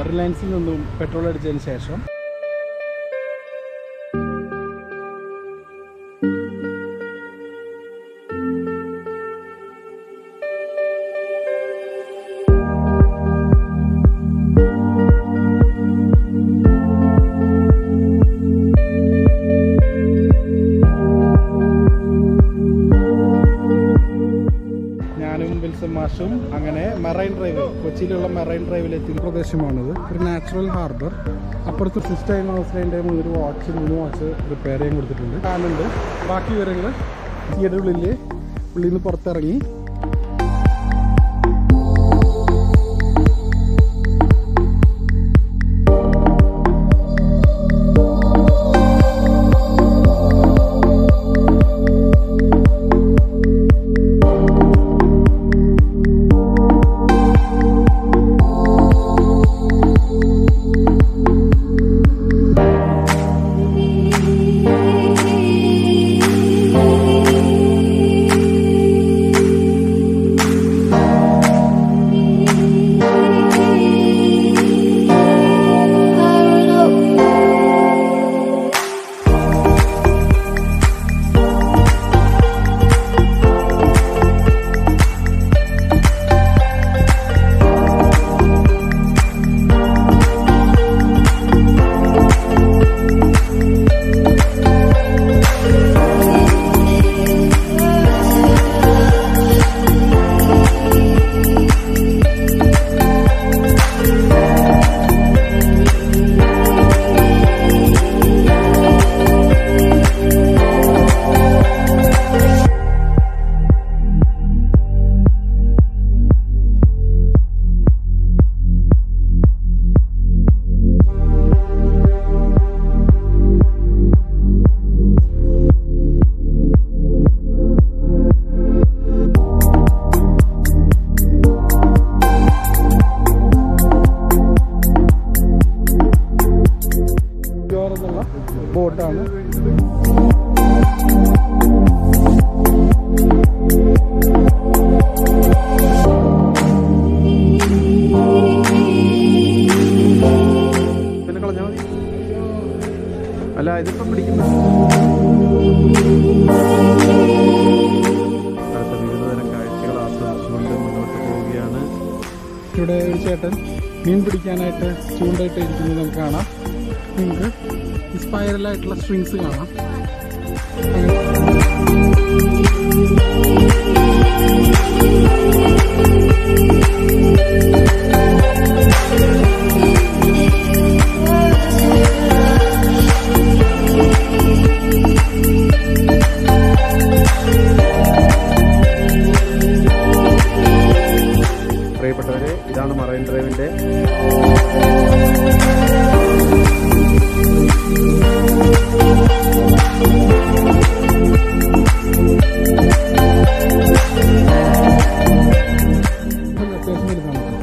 റിലയൻസിൽ നിന്നും പെട്രോൾ അടിച്ചതിന് ശേഷം ഞാനും വിൽസൺ മാഷും അങ്ങനെ മെറൈൻ ഡ്രൈവ് കൊച്ചിയിലുള്ള മെറൈൻ ഡ്രൈവിൽ എത്തിയ പ്രദേശമാണിത് ഒരു നാച്ചുറൽ ഹാർബർ അപ്പുറത്ത് സിസ്റ്റൈൻ ഹൗസിൻ്റെ ഒരു വാച്ച് മൂന്ന് വാച്ച് റിപ്പയർ ചെയ്യാൻ കൊടുത്തിട്ടുണ്ട് കാണുന്നുണ്ട് ബാക്കി വിവരങ്ങൾ തിയേറ്റർ ഉള്ളിൽ ഉള്ളിൽ നിന്ന് പുറത്തിറങ്ങി എന്നുള്ള ബോട്ടാണ് പിന്നെ കളഞ്ഞാൽ മതി അല്ല ഇതിപ്പം പിടിക്കുന്ന അടുത്ത വിവിധ തരം കാഴ്ചകൾ ആസ്വദിച്ചുകൊണ്ട് മുന്നോട്ട് പോവുകയാണ് ഇവിടെ ഒരു ചേട്ടൻ മീൻ പിടിക്കാനായിട്ട് ചൂണ്ടായിട്ട് ഇരിക്കുന്നത് നമുക്ക് കാണാം നിങ്ങൾക്ക് ഈ സ്പൈറലായിട്ടുള്ള സ്ട്രിങ്സ് കാണാം പ്രിയപ്പെട്ടവരെ ഇതാണ് മറൈൻ ഡ്രൈവിന്റെ അത്യാവശ്യം വലുതാണ്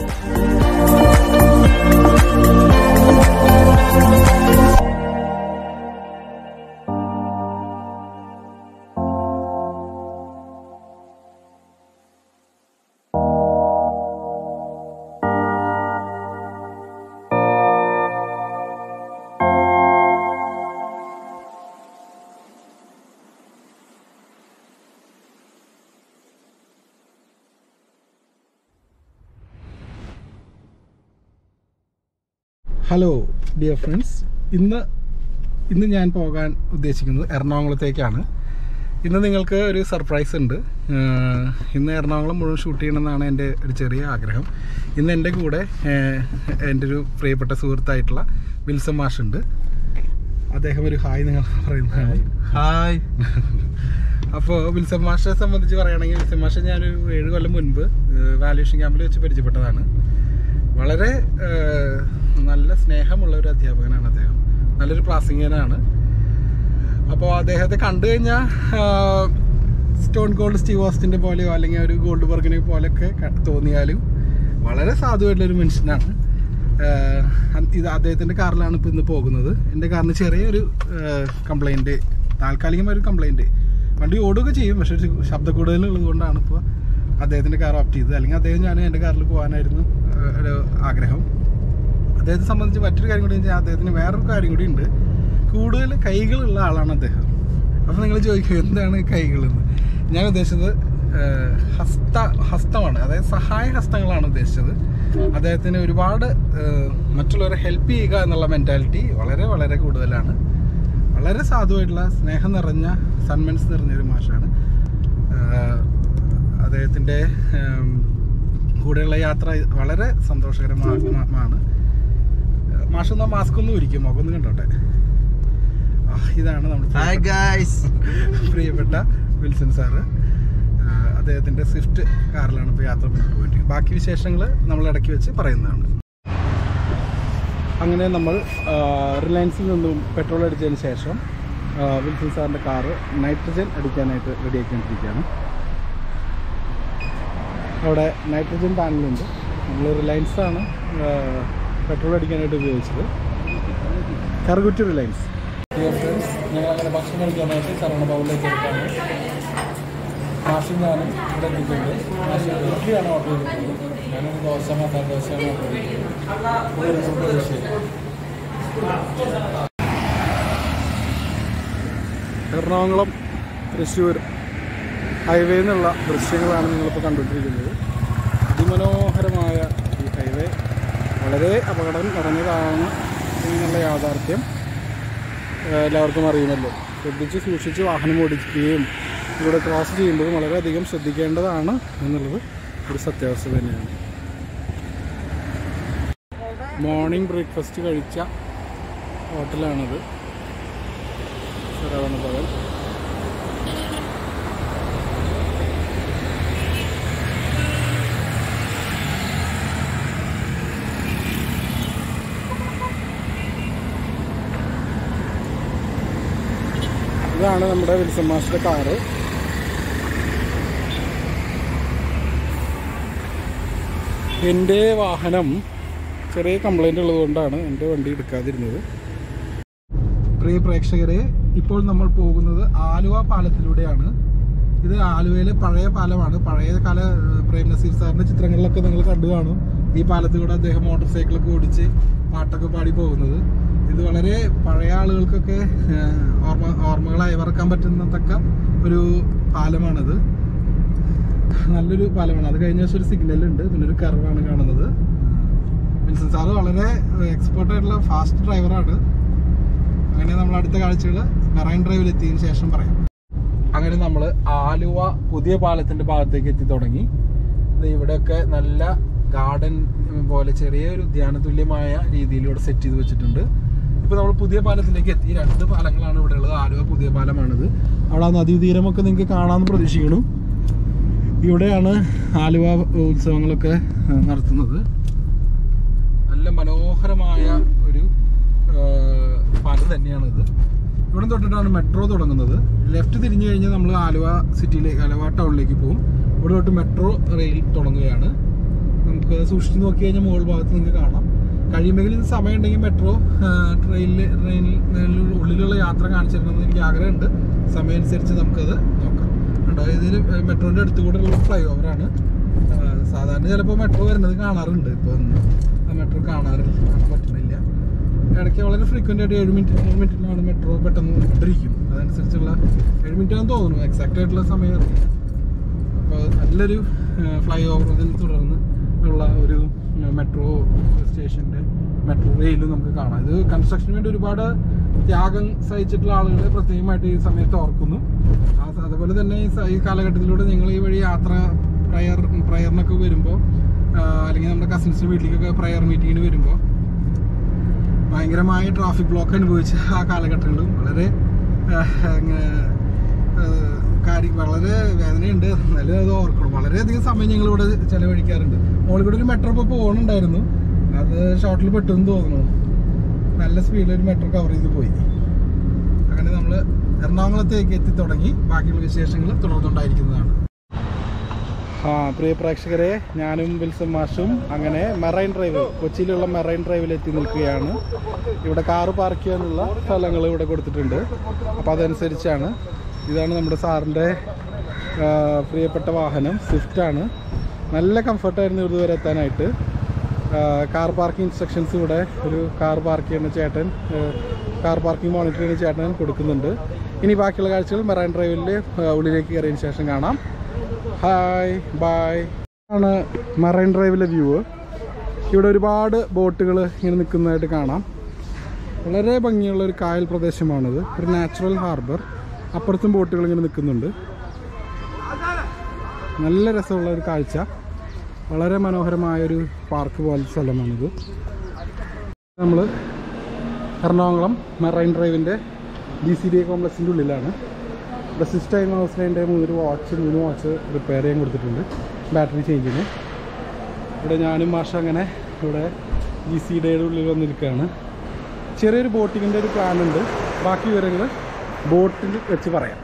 ഹലോ ഡിയർ ഫ്രണ്ട്സ് ഇന്ന് ഇന്ന് ഞാൻ പോകാൻ ഉദ്ദേശിക്കുന്നത് എറണാകുളത്തേക്കാണ് ഇന്ന് നിങ്ങൾക്ക് ഒരു സർപ്രൈസ് ഉണ്ട് ആഹ് ഇന്ന് എറണാകുളം മുഴുവൻ ഷൂട്ട് ചെയ്യണമെന്നാണ് എൻ്റെ ഒരു ചെറിയ ആഗ്രഹം ഇന്ന് എൻ്റെ കൂടെ ആഹ് എൻ്റെ ഒരു പ്രിയപ്പെട്ട സുഹൃത്തായിട്ടുള്ള വിൽസം മാഷുണ്ട് അദ്ദേഹം ഒരു ഹായ് നിങ്ങൾ പറയുന്നതാണ് ഹായ് അപ്പോൾ വിൽസം മാഷിനെ സംബന്ധിച്ച് പറയുകയാണെങ്കിൽ വിൽസം മാഷെ ഞാനൊരു ഏഴ് കൊല്ലം മുൻപ് വാല്യൂഷൻ ക്യാമ്പിൽ വെച്ച് പരിചയപ്പെട്ടതാണ് വളരെ ഏഹ്, നല്ല സ്നേഹമുള്ള ഒരു അധ്യാപകനാണ് അദ്ദേഹം നല്ലൊരു പ്രാസംഗികനാണ് അപ്പോൾ അദ്ദേഹത്തെ കണ്ടു കഴിഞ്ഞാൽ സ്റ്റോൺ ഗോൾഡ് സ്റ്റീവ് ഓസ്റ്റിൻ്റെ പോലെയോ അല്ലെങ്കിൽ ഒരു ഗോൾഡ് ബർഗിനെ പോലെയൊക്കെ ക- തോന്നിയാലും വളരെ സാധുവായിട്ടുള്ളൊരു മനുഷ്യനാണ് ഏഹ്, അ- ഇത് അദ്ദേഹത്തിൻ്റെ കാറിലാണ് ഇപ്പോൾ ഇന്ന് പോകുന്നത് എൻ്റെ കാറിന് ചെറിയൊരു കംപ്ലൈൻറ്റ് താൽക്കാലികമായ ഒരു കംപ്ലൈൻറ്റ് വണ്ടി ഓടുകയൊക്കെ ചെയ്യും പക്ഷേ ഒരു ശബ്ദ കൂടുതലുള്ളത് കൊണ്ടാണ് ഇപ്പോൾ അദ്ദേഹത്തിൻ്റെ കാർ ഓപ്റ്റ് ചെയ്തത് അല്ലെങ്കിൽ അദ്ദേഹം ഞാൻ എൻ്റെ കാറിൽ പോകാനായിരുന്നു ഏഹ്, ഒരു ആഗ്രഹം അദ്ദേഹത്തെ സംബന്ധിച്ച് മറ്റൊരു കാര്യം കൂടി വെച്ചാൽ അദ്ദേഹത്തിന് വേറൊരു കാര്യം കൂടി ഉണ്ട് കൂടുതൽ കൈകളുള്ള ആളാണ് അദ്ദേഹം അപ്പോൾ നിങ്ങൾ ചോദിക്കും എന്താണ് കൈകളെന്ന് ഞാൻ ഉദ്ദേശിച്ചത് ഏഹ്, ഹസ്ത ഹസ്തമാണ് അതായത് സഹായ ഹസ്തങ്ങളാണ് ഉദ്ദേശിച്ചത് അദ്ദേഹത്തിന് ഒരുപാട് ഏഹ്, മറ്റുള്ളവരെ ഹെൽപ്പ് ചെയ്യുക എന്നുള്ള മെൻറ്റാലിറ്റി വളരെ വളരെ കൂടുതലാണ് വളരെ സാധുവായിട്ടുള്ള സ്നേഹം നിറഞ്ഞ സന്മൻസ് നിറഞ്ഞ ഒരു മാഷാണ് ഏഹ്, അദ്ദേഹത്തിൻ്റെ ഏം, കൂടെയുള്ള യാത്ര വളരെ സന്തോഷകരമാണ് മാഷ് എന്നാ മാസ്ക് ഒന്ന് ഉരിക്കും മുഖം ഒന്ന് കണ്ടോട്ടെ ആ, ഇതാണ് നമ്മുടെ ഹായ് ഗായ്സ് പ്രിയപ്പെട്ട വിൽസൺ സാറ് ആ, അദ്ദേഹത്തിൻ്റെ സ്വിഫ്റ്റ് കാറിലാണ് ഇപ്പോൾ യാത്ര മുന്നോട്ട് പോയിട്ട് ബാക്കി വിശേഷങ്ങൾ നമ്മൾ ഇടയ്ക്ക് വെച്ച് പറയുന്നതാണ് അങ്ങനെ നമ്മൾ ആ, റിലയൻസിൽ നിന്നും പെട്രോൾ അടിച്ചതിന് ശേഷം ആ, വിൽസൺ സാറിൻ്റെ കാറ് നൈട്രജൻ അടിക്കാനായിട്ട് റെഡിയാക്കിക്കൊണ്ടിരിക്കുകയാണ് അവിടെ നൈട്രജൻ ടാങ്കിലുണ്ട് നമ്മൾ റിലയൻസ് ആണ് ആ, പെട്രോൾ അടിക്കാനായിട്ട് ഉപയോഗിച്ചത് കറുകുറ്റി റിലയൻസ് ഡിയർ ഫ്രണ്ട്സ് ഞങ്ങൾ അങ്ങനെ ഭക്ഷണം കഴിക്കാനായിട്ട് ശരവണ ഭവനിലേക്ക് എടുത്താണ് മാഷും ഞാനും ഇവിടെ എത്തിയിട്ടുണ്ട് മാഷ് ഇഡ്ഡലിയാണ് ഓർഡർ ചെയ്തിട്ടുള്ളത് ഞാനൊരു ദോശ മസാല ദോശയാണ് ഓർഡർ ചെയ്തിട്ടുള്ളത് ഇവിടെ ഒരു ഫുഡ് വിഷയം എറണാകുളം തൃശ്ശൂർ ഹൈവേയിൽ നിന്നുള്ള ദൃശ്യങ്ങളാണ് നിങ്ങളിപ്പോൾ കണ്ടുകൊണ്ടിരിക്കുന്നത് അതിമനോഹരമായ ഈ ഹൈവേ വളരെ അപകടം നിറഞ്ഞതാണ് എന്നുള്ള യാഥാർത്ഥ്യം ഏഹ് എല്ലാവർക്കും അറിയുമല്ലോ ശ്രദ്ധിച്ച് സൂക്ഷിച്ച് വാഹനം ഓടിക്കുകയും ഇവിടെ ക്രോസ് ചെയ്യുമ്പോൾ വളരെയധികം ശ്രദ്ധിക്കേണ്ടതാണ് എന്നുള്ളത് ഒരു സത്യാവസ്ഥ തന്നെയാണ് മോർണിംഗ് ബ്രേക്ക്ഫാസ്റ്റ് കഴിച്ച ഹോട്ടലാണിത് ശരവണ ഭവൻ ഇതാണ് നമ്മുടെ വിൽസൺ മാസ്റ്റർ കാറ് എൻ്റെ വാഹനം ചെറിയ കംപ്ലൈൻ്റ് ഉള്ളതുകൊണ്ടാണ് എൻ്റെ വണ്ടി എടുക്കാതിരുന്നത് പ്രിയ പ്രേക്ഷകരെ ഇപ്പോൾ നമ്മൾ പോകുന്നത് ആലുവ പാലത്തിലൂടെയാണ് ഇത് ആലുവയിലെ പഴയ പാലമാണ് പഴയ കാല ഏഹ്, പ്രേം നസീർ സാറിന്റെ ചിത്രങ്ങളിലൊക്കെ നിങ്ങൾ കണ്ടു കാണും ഈ പാലത്തിലൂടെ അദ്ദേഹം മോട്ടോർ സൈക്കിളൊക്കെ ഓടിച്ച് പാട്ടൊക്കെ പാടി പോകുന്നത് ഇത് വളരെ പഴയ ആളുകൾക്കൊക്കെ ഏഹ്, ഓർമ്മ ഓർമ്മകളായി വറക്കാൻ പറ്റുന്നതക്ക ഒരു പാലമാണിത് നല്ലൊരു പാലമാണ് അത് കഴിഞ്ഞ ദിവസം ഒരു സിഗ്നൽ ഉണ്ട് പിന്നെ ഒരു കർവാണ് കാണുന്നത് വിൻസൻ സാറ് വളരെ എക്സ്പേർട്ട് ആയിട്ടുള്ള ഫാസ്റ്റ് ഡ്രൈവറാണ് അങ്ങനെ നമ്മൾ അടുത്ത കാഴ്ചകൾ മെറൈൻ ഡ്രൈവിൽ എത്തിയതിനു ശേഷം പറയാം അങ്ങനെ നമ്മൾ ആലുവ പുതിയ പാലത്തിന്റെ ഭാഗത്തേക്ക് എത്തി തുടങ്ങി ദേ ഇവിടെയൊക്കെ നല്ല ഗാർഡൻ പോലെ ചെറിയൊരു ഉദ്യാന തുല്യമായ രീതിയിൽ ഇവിടെ സെറ്റ് ചെയ്ത് വെച്ചിട്ടുണ്ട് ഇപ്പൊ നമ്മൾ പുതിയ പാലത്തിലേക്ക് എത്തി രണ്ട് പാലങ്ങളാണ് ഇവിടെ ഉള്ളത് ആലുവ പുതിയ പാലമാണിത് അവിടെ ആ നദീതീരമൊക്കെ നിങ്ങൾക്ക് കാണാമെന്ന് പ്രതീക്ഷിക്കുന്നു ഇവിടെയാണ് ആലുവ ഉത്സവങ്ങളൊക്കെ ആ, നടത്തുന്നത് നല്ല മനോഹരമായ ഒരു ആ, പാലം തന്നെയാണിത് ഇവിടെ തൊട്ടിട്ടാണ് മെട്രോ തുടങ്ങുന്നത് ലെഫ്റ്റ് തിരിഞ്ഞു കഴിഞ്ഞാൽ നമ്മൾ ആലുവ സിറ്റിയിലേക്ക് ആലുവ ടൗണിലേക്ക് പോകും ഇവിടെ തൊട്ട് മെട്രോ റെയിൽ തുടങ്ങുകയാണ് നമുക്ക് സൂക്ഷിച്ച് നോക്കി കഴിഞ്ഞാൽ മുകൾ ഭാഗത്ത് നിങ്ങൾക്ക് കാണാം കഴിയുമെങ്കിൽ ഇത് സമയം ഉണ്ടെങ്കിൽ മെട്രോ ട്രെയിനിൽ ട്രെയിനിൽ ഉള്ളിലുള്ള യാത്ര കാണിച്ചു തരണമെന്ന് എനിക്ക് ആഗ്രഹമുണ്ട് സമയം അനുസരിച്ച് നമുക്കത് നോക്കാം കണ്ടോ ഇതിൽ മെട്രോൻ്റെ അടുത്ത് കൂടെ ഉള്ള ഫ്ലൈ ഓവറാണ് സാധാരണ ചിലപ്പോൾ മെട്രോ വരുന്നത് കാണാറുണ്ട് ഇപ്പോൾ മെട്രോ കാണാറില്ല കാണാൻ പറ്റുന്നില്ല ഇടയ്ക്ക് വളരെ ഫ്രീക്വൻ്റ് ആയിട്ട് ഏഴ് മിനിറ്റ് മൂന്ന് മിനിറ്റിലാണ് മെട്രോ പെട്ടെന്ന് കൊണ്ടിരിക്കും അതനുസരിച്ചുള്ള ഏഴ് മിനിറ്റ് ആണെന്ന് തോന്നുന്നു എക്സാക്റ്റ് ആയിട്ടുള്ള സമയം അറിയില്ല അപ്പോൾ നല്ലൊരു ഫ്ലൈ ഓവറിനെ തുടർന്ന് ഉള്ള ഒരു മെട്രോ സ്റ്റേഷൻ്റെ മെട്രോ റെയിലും നമുക്ക് കാണാം ഇത് കൺസ്ട്രക്ഷന് വേണ്ടി ഒരുപാട് ത്യാഗം സഹിച്ചിട്ടുള്ള ആളുകളെ പ്രത്യേകമായിട്ട് ഈ സമയത്ത് ഓർക്കുന്നു ആ സ- അതുപോലെ തന്നെ ഈ സ- ഈ കാലഘട്ടത്തിലൂടെ നിങ്ങൾ ഈ വഴി യാത്ര പ്രയർ പ്രയറിനൊക്കെ വരുമ്പോൾ അല്ലെങ്കിൽ നമ്മുടെ കസിൻസിൻ്റെ വീട്ടിലേക്കൊക്കെ പ്രയർ മീറ്റിങ്ങിന് വരുമ്പോൾ ഭയങ്കരമായ ട്രാഫിക് ബ്ലോക്ക് അനുഭവിച്ച ആ കാലഘട്ടങ്ങളിലും വളരെ ആഹ്, അങ്ങ്, ആഹ്, കാര്യം വളരെ വേദനയുണ്ട് എന്നാലും അത് ഓർക്കണം വളരെയധികം സമയം ഞങ്ങൾ ഇവിടെ ചെലവഴിക്കാറുണ്ട് മോളിൽ കൂടെ ഒരു മെട്രോ ഇപ്പോൾ പോകുന്നുണ്ടായിരുന്നു അത് ഷോർട്ടിൽ പെട്ടു എന്ന് തോന്നുന്നു നല്ല സ്പീഡിൽ ഒരു മെട്രോ കവർ ചെയ്ത് പോയി അങ്ങനെ നമ്മൾ എറണാകുളത്തേക്ക് എത്തി തുടങ്ങി ബാക്കിയുള്ള വിശേഷങ്ങൾ തുടർന്നുണ്ടായിരിക്കുന്നതാണ് ആ പ്രിയ പ്രേക്ഷകരെ ഞാനും വിൽസം മാഷും അങ്ങനെ മെറൈൻ ഡ്രൈവ് കൊച്ചിയിലുള്ള മെറൈൻ ഡ്രൈവിൽ എത്തി നിൽക്കുകയാണ് ഇവിടെ കാറ് പാർക്ക് ചെയ്യാനുള്ള സ്ഥലങ്ങൾ ഇവിടെ കൊടുത്തിട്ടുണ്ട് അപ്പോൾ അതനുസരിച്ചാണ് ഇതാണ് നമ്മുടെ സാറിൻ്റെ ആ, പ്രിയപ്പെട്ട വാഹനം സ്വിഫ്റ്റാണ് നല്ല കംഫർട്ടായിരുന്നു ഇതുവരെ എത്താനായിട്ട് കാർ പാർക്കിംഗ് ഇൻസ്ട്രക്ഷൻസ് ഇവിടെ ഒരു കാർ പാർക്ക് ചെയ്യുന്ന ചേട്ടൻ കാർ പാർക്കിംഗ് മോണിറ്റർ ചെയ്യുന്ന ചേട്ടൻ കൊടുക്കുന്നുണ്ട് ഇനി ബാക്കിയുള്ള കാഴ്ചകൾ മെറൈൻ ഡ്രൈവിൽ ഉള്ളിലേക്ക് കയറിയതിന് ശേഷം കാണാം ഹായ് ബായ് ആണ് മറൈൻ ഡ്രൈവിലെ വ്യൂ ഇവിടെ ഒരുപാട് ബോട്ടുകൾ ഇങ്ങനെ നിൽക്കുന്നതായിട്ട് കാണാം വളരെ ഭംഗിയുള്ള ഒരു കായൽ പ്രദേശമാണിത് ഒരു നാച്ചുറൽ ഹാർബർ അപ്പുറത്തും ബോട്ടുകൾ ഇങ്ങനെ നിൽക്കുന്നുണ്ട് നല്ല രസമുള്ള ഒരു കാഴ്ച വളരെ മനോഹരമായൊരു പാർക്ക് പോലത്തെ സ്ഥലമാണിത് നമ്മൾ എറണാകുളം മെറൈൻ ഡ്രൈവിൻ്റെ ഡി സി ഡി എ കോംപ്ലക്സിൻ്റെ ഉള്ളിലാണ് ഇവിടെ സിക്സ് ടൈം ഹൗസിന് അതിൻ്റെ മൂന്നൊരു വാച്ച് മൂന്ന് വാച്ച് റിപ്പയർ ചെയ്യാൻ കൊടുത്തിട്ടുണ്ട് ബാറ്ററി ചേഞ്ചിന് ഇവിടെ ഞാനും മാഷ അങ്ങനെ ഇവിടെ ജി സി ഡിയുടെ ഉള്ളിൽ വന്നിരിക്കുകയാണ് ചെറിയൊരു ബോട്ടിങ്ങിൻ്റെ ഒരു പ്ലാൻ ഉണ്ട് ബാക്കി വിവരങ്ങൾ ബോട്ടിൽ വെച്ച് പറയാം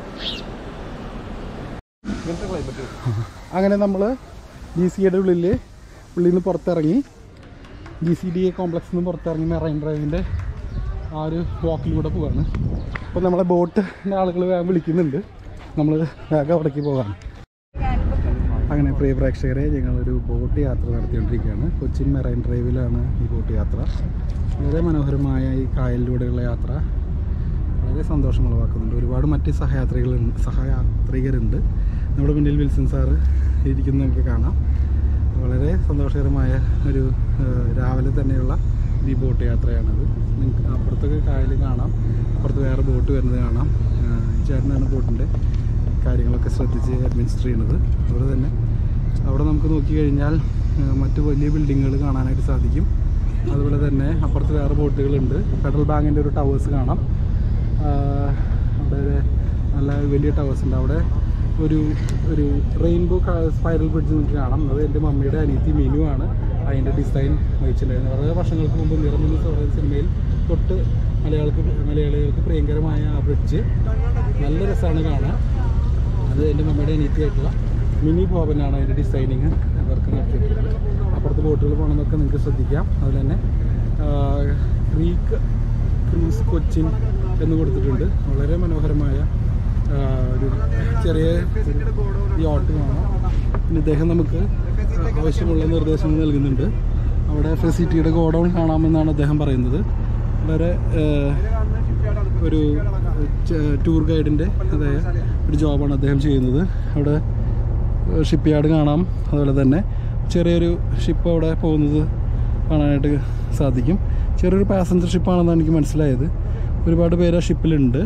അങ്ങനെ നമ്മൾ ജി സിയുടെ ഉള്ളിൽ ഉള്ളിൽ നിന്ന് പുറത്തിറങ്ങി ജി സി ഡി എ കോംപ്ലക്സിൽ നിന്ന് പുറത്തിറങ്ങി മെറൈൻ ഡ്രൈവിൻ്റെ ആ ഒരു വാക്കിലൂടെ പോവാണ് അപ്പോൾ നമ്മളെ ബോട്ടിൻ്റെ ആളുകൾ വേഗം വിളിക്കുന്നുണ്ട് നമ്മൾ വേഗം അവിടേക്ക് പോകാം അങ്ങനെ പ്രിയ പ്രേക്ഷകരെ ഞങ്ങളൊരു ബോട്ട് യാത്ര നടത്തിക്കൊണ്ടിരിക്കുകയാണ് കൊച്ചിൻ മെറൈൻ ഡ്രൈവിലാണ് ഈ ബോട്ട് യാത്ര വളരെ മനോഹരമായ ഈ കായലിലൂടെയുള്ള യാത്ര വളരെ സന്തോഷം ഉളവാക്കുന്നുണ്ട് ഒരുപാട് മറ്റ് സഹയാത്രികളുണ്ട് സഹയാത്രികരുണ്ട് നമ്മുടെ മുന്നിൽ വിൽസൺ സാറ് ഇരിക്കുന്നത് നമുക്ക് കാണാം വളരെ സന്തോഷകരമായ ഒരു ഏഹ്, രാവിലെ തന്നെയുള്ള ഈ ബോട്ട് യാത്രയാണത് നിങ്ങൾക്ക് അപ്പുറത്തൊക്കെ കായൽ കാണാം അപ്പുറത്ത് വേറെ ബോട്ട് വരുന്നത് കാണാം ഏഹ്, ഈ ചേട്ടനാണ് ബോട്ടിൻ്റെ കാര്യങ്ങളൊക്കെ ശ്രദ്ധിച്ച് അഡ്മിനിസ്റ്റർ ചെയ്യുന്നത് അതുപോലെ തന്നെ അവിടെ നമുക്ക് നോക്കിക്കഴിഞ്ഞാൽ ഏഹ്, മറ്റ് വലിയ ബിൽഡിങ്ങുകൾ കാണാനായിട്ട് സാധിക്കും അതുപോലെ തന്നെ അപ്പുറത്ത് വേറെ ബോട്ടുകളുണ്ട് ഫെഡറൽ ബാങ്കിൻ്റെ ഒരു ടവേഴ്സ് കാണാം ആഹ് അവിടെ ഒരു നല്ല വലിയ ടവേഴ്സ് ഉണ്ട് അവിടെ ഒരു ഒരു റെയിൻബോ സ്പൈറൽ ബ്രിഡ്ജ് നിങ്ങൾക്ക് കാണാം അത് എൻ്റെ മമ്മിയുടെ അനിയത്തി മിനു ആണ് അതിൻ്റെ ഡിസൈൻ വഹിച്ചിട്ടുണ്ടായിരുന്നത് വളരെ വർഷങ്ങൾക്ക് മുമ്പ് നിറമിനി പറയുന്ന സിനിമയിൽ തൊട്ട് മലയാളികൾക്ക് മലയാളികൾക്ക് പ്രിയങ്കരമായ ആ ബ്രിഡ്ജ് നല്ല രസമാണ് കാണാൻ അത് എൻ്റെ മമ്മിയുടെ അനിയത്തിയായിട്ടുള്ള മിനി ബോബനാണ് അതിൻ്റെ ഡിസൈനിങ് വർക്ക് നടത്തിയിട്ടുള്ളത് അപ്പുറത്ത് ബോട്ടുകൾ പോകണമെന്നൊക്കെ നിങ്ങൾക്ക് ശ്രദ്ധിക്കാം അതുപോലെ തന്നെ ക്രീക്ക് ക്രൂസ് കൊച്ചിൻ എന്ന് കൊടുത്തിട്ടുണ്ട് വളരെ മനോഹരമായ ആ, ഒരു ചെറിയ യോട്ട് കാണാം പിന്നെ ഇദ്ദേഹം നമുക്ക് ആവശ്യമുള്ള നിർദ്ദേശങ്ങൾ നൽകുന്നുണ്ട് അവിടെ ഫെസിലിറ്റിയുടെ ഗോഡൗൺ കാണാമെന്നാണ് അദ്ദേഹം പറയുന്നത് വളരെ ആ, ഒരു ടൂർ ഗൈഡിൻ്റെ അതായ ഒരു ജോബാണ് അദ്ദേഹം ചെയ്യുന്നത് അവിടെ ഷിപ്പ് യാർഡ് കാണാം അതുപോലെ തന്നെ ചെറിയൊരു ഷിപ്പ് അവിടെ പോകുന്നത് കാണാനായിട്ട് സാധിക്കും ചെറിയൊരു പാസഞ്ചർ ഷിപ്പാണെന്നാണ് എനിക്ക് മനസ്സിലായത് ഒരുപാട് പേര് ആ ഷിപ്പിലുണ്ട്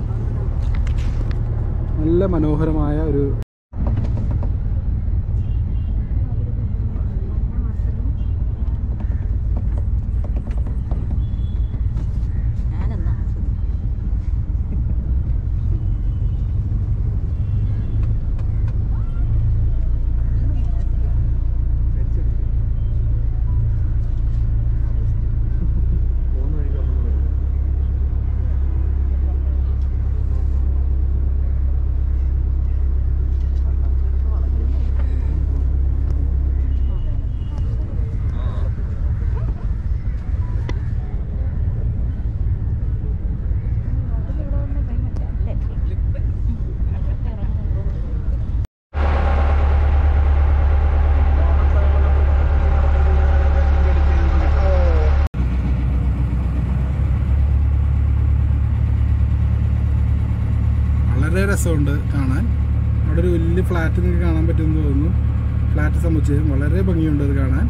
നല്ല മനോഹരമായ ഒരു ഞാനെന്നാ വളരെ രസമുണ്ട് കാണാൻ അവിടെ ഒരു വലിയ ഫ്ലാറ്റ് നിങ്ങൾക്ക് കാണാൻ പറ്റുമെന്ന് തോന്നുന്നു ഫ്ലാറ്റ് സമുച്ചയം വളരെ ഭംഗിയുണ്ട് അത് കാണാൻ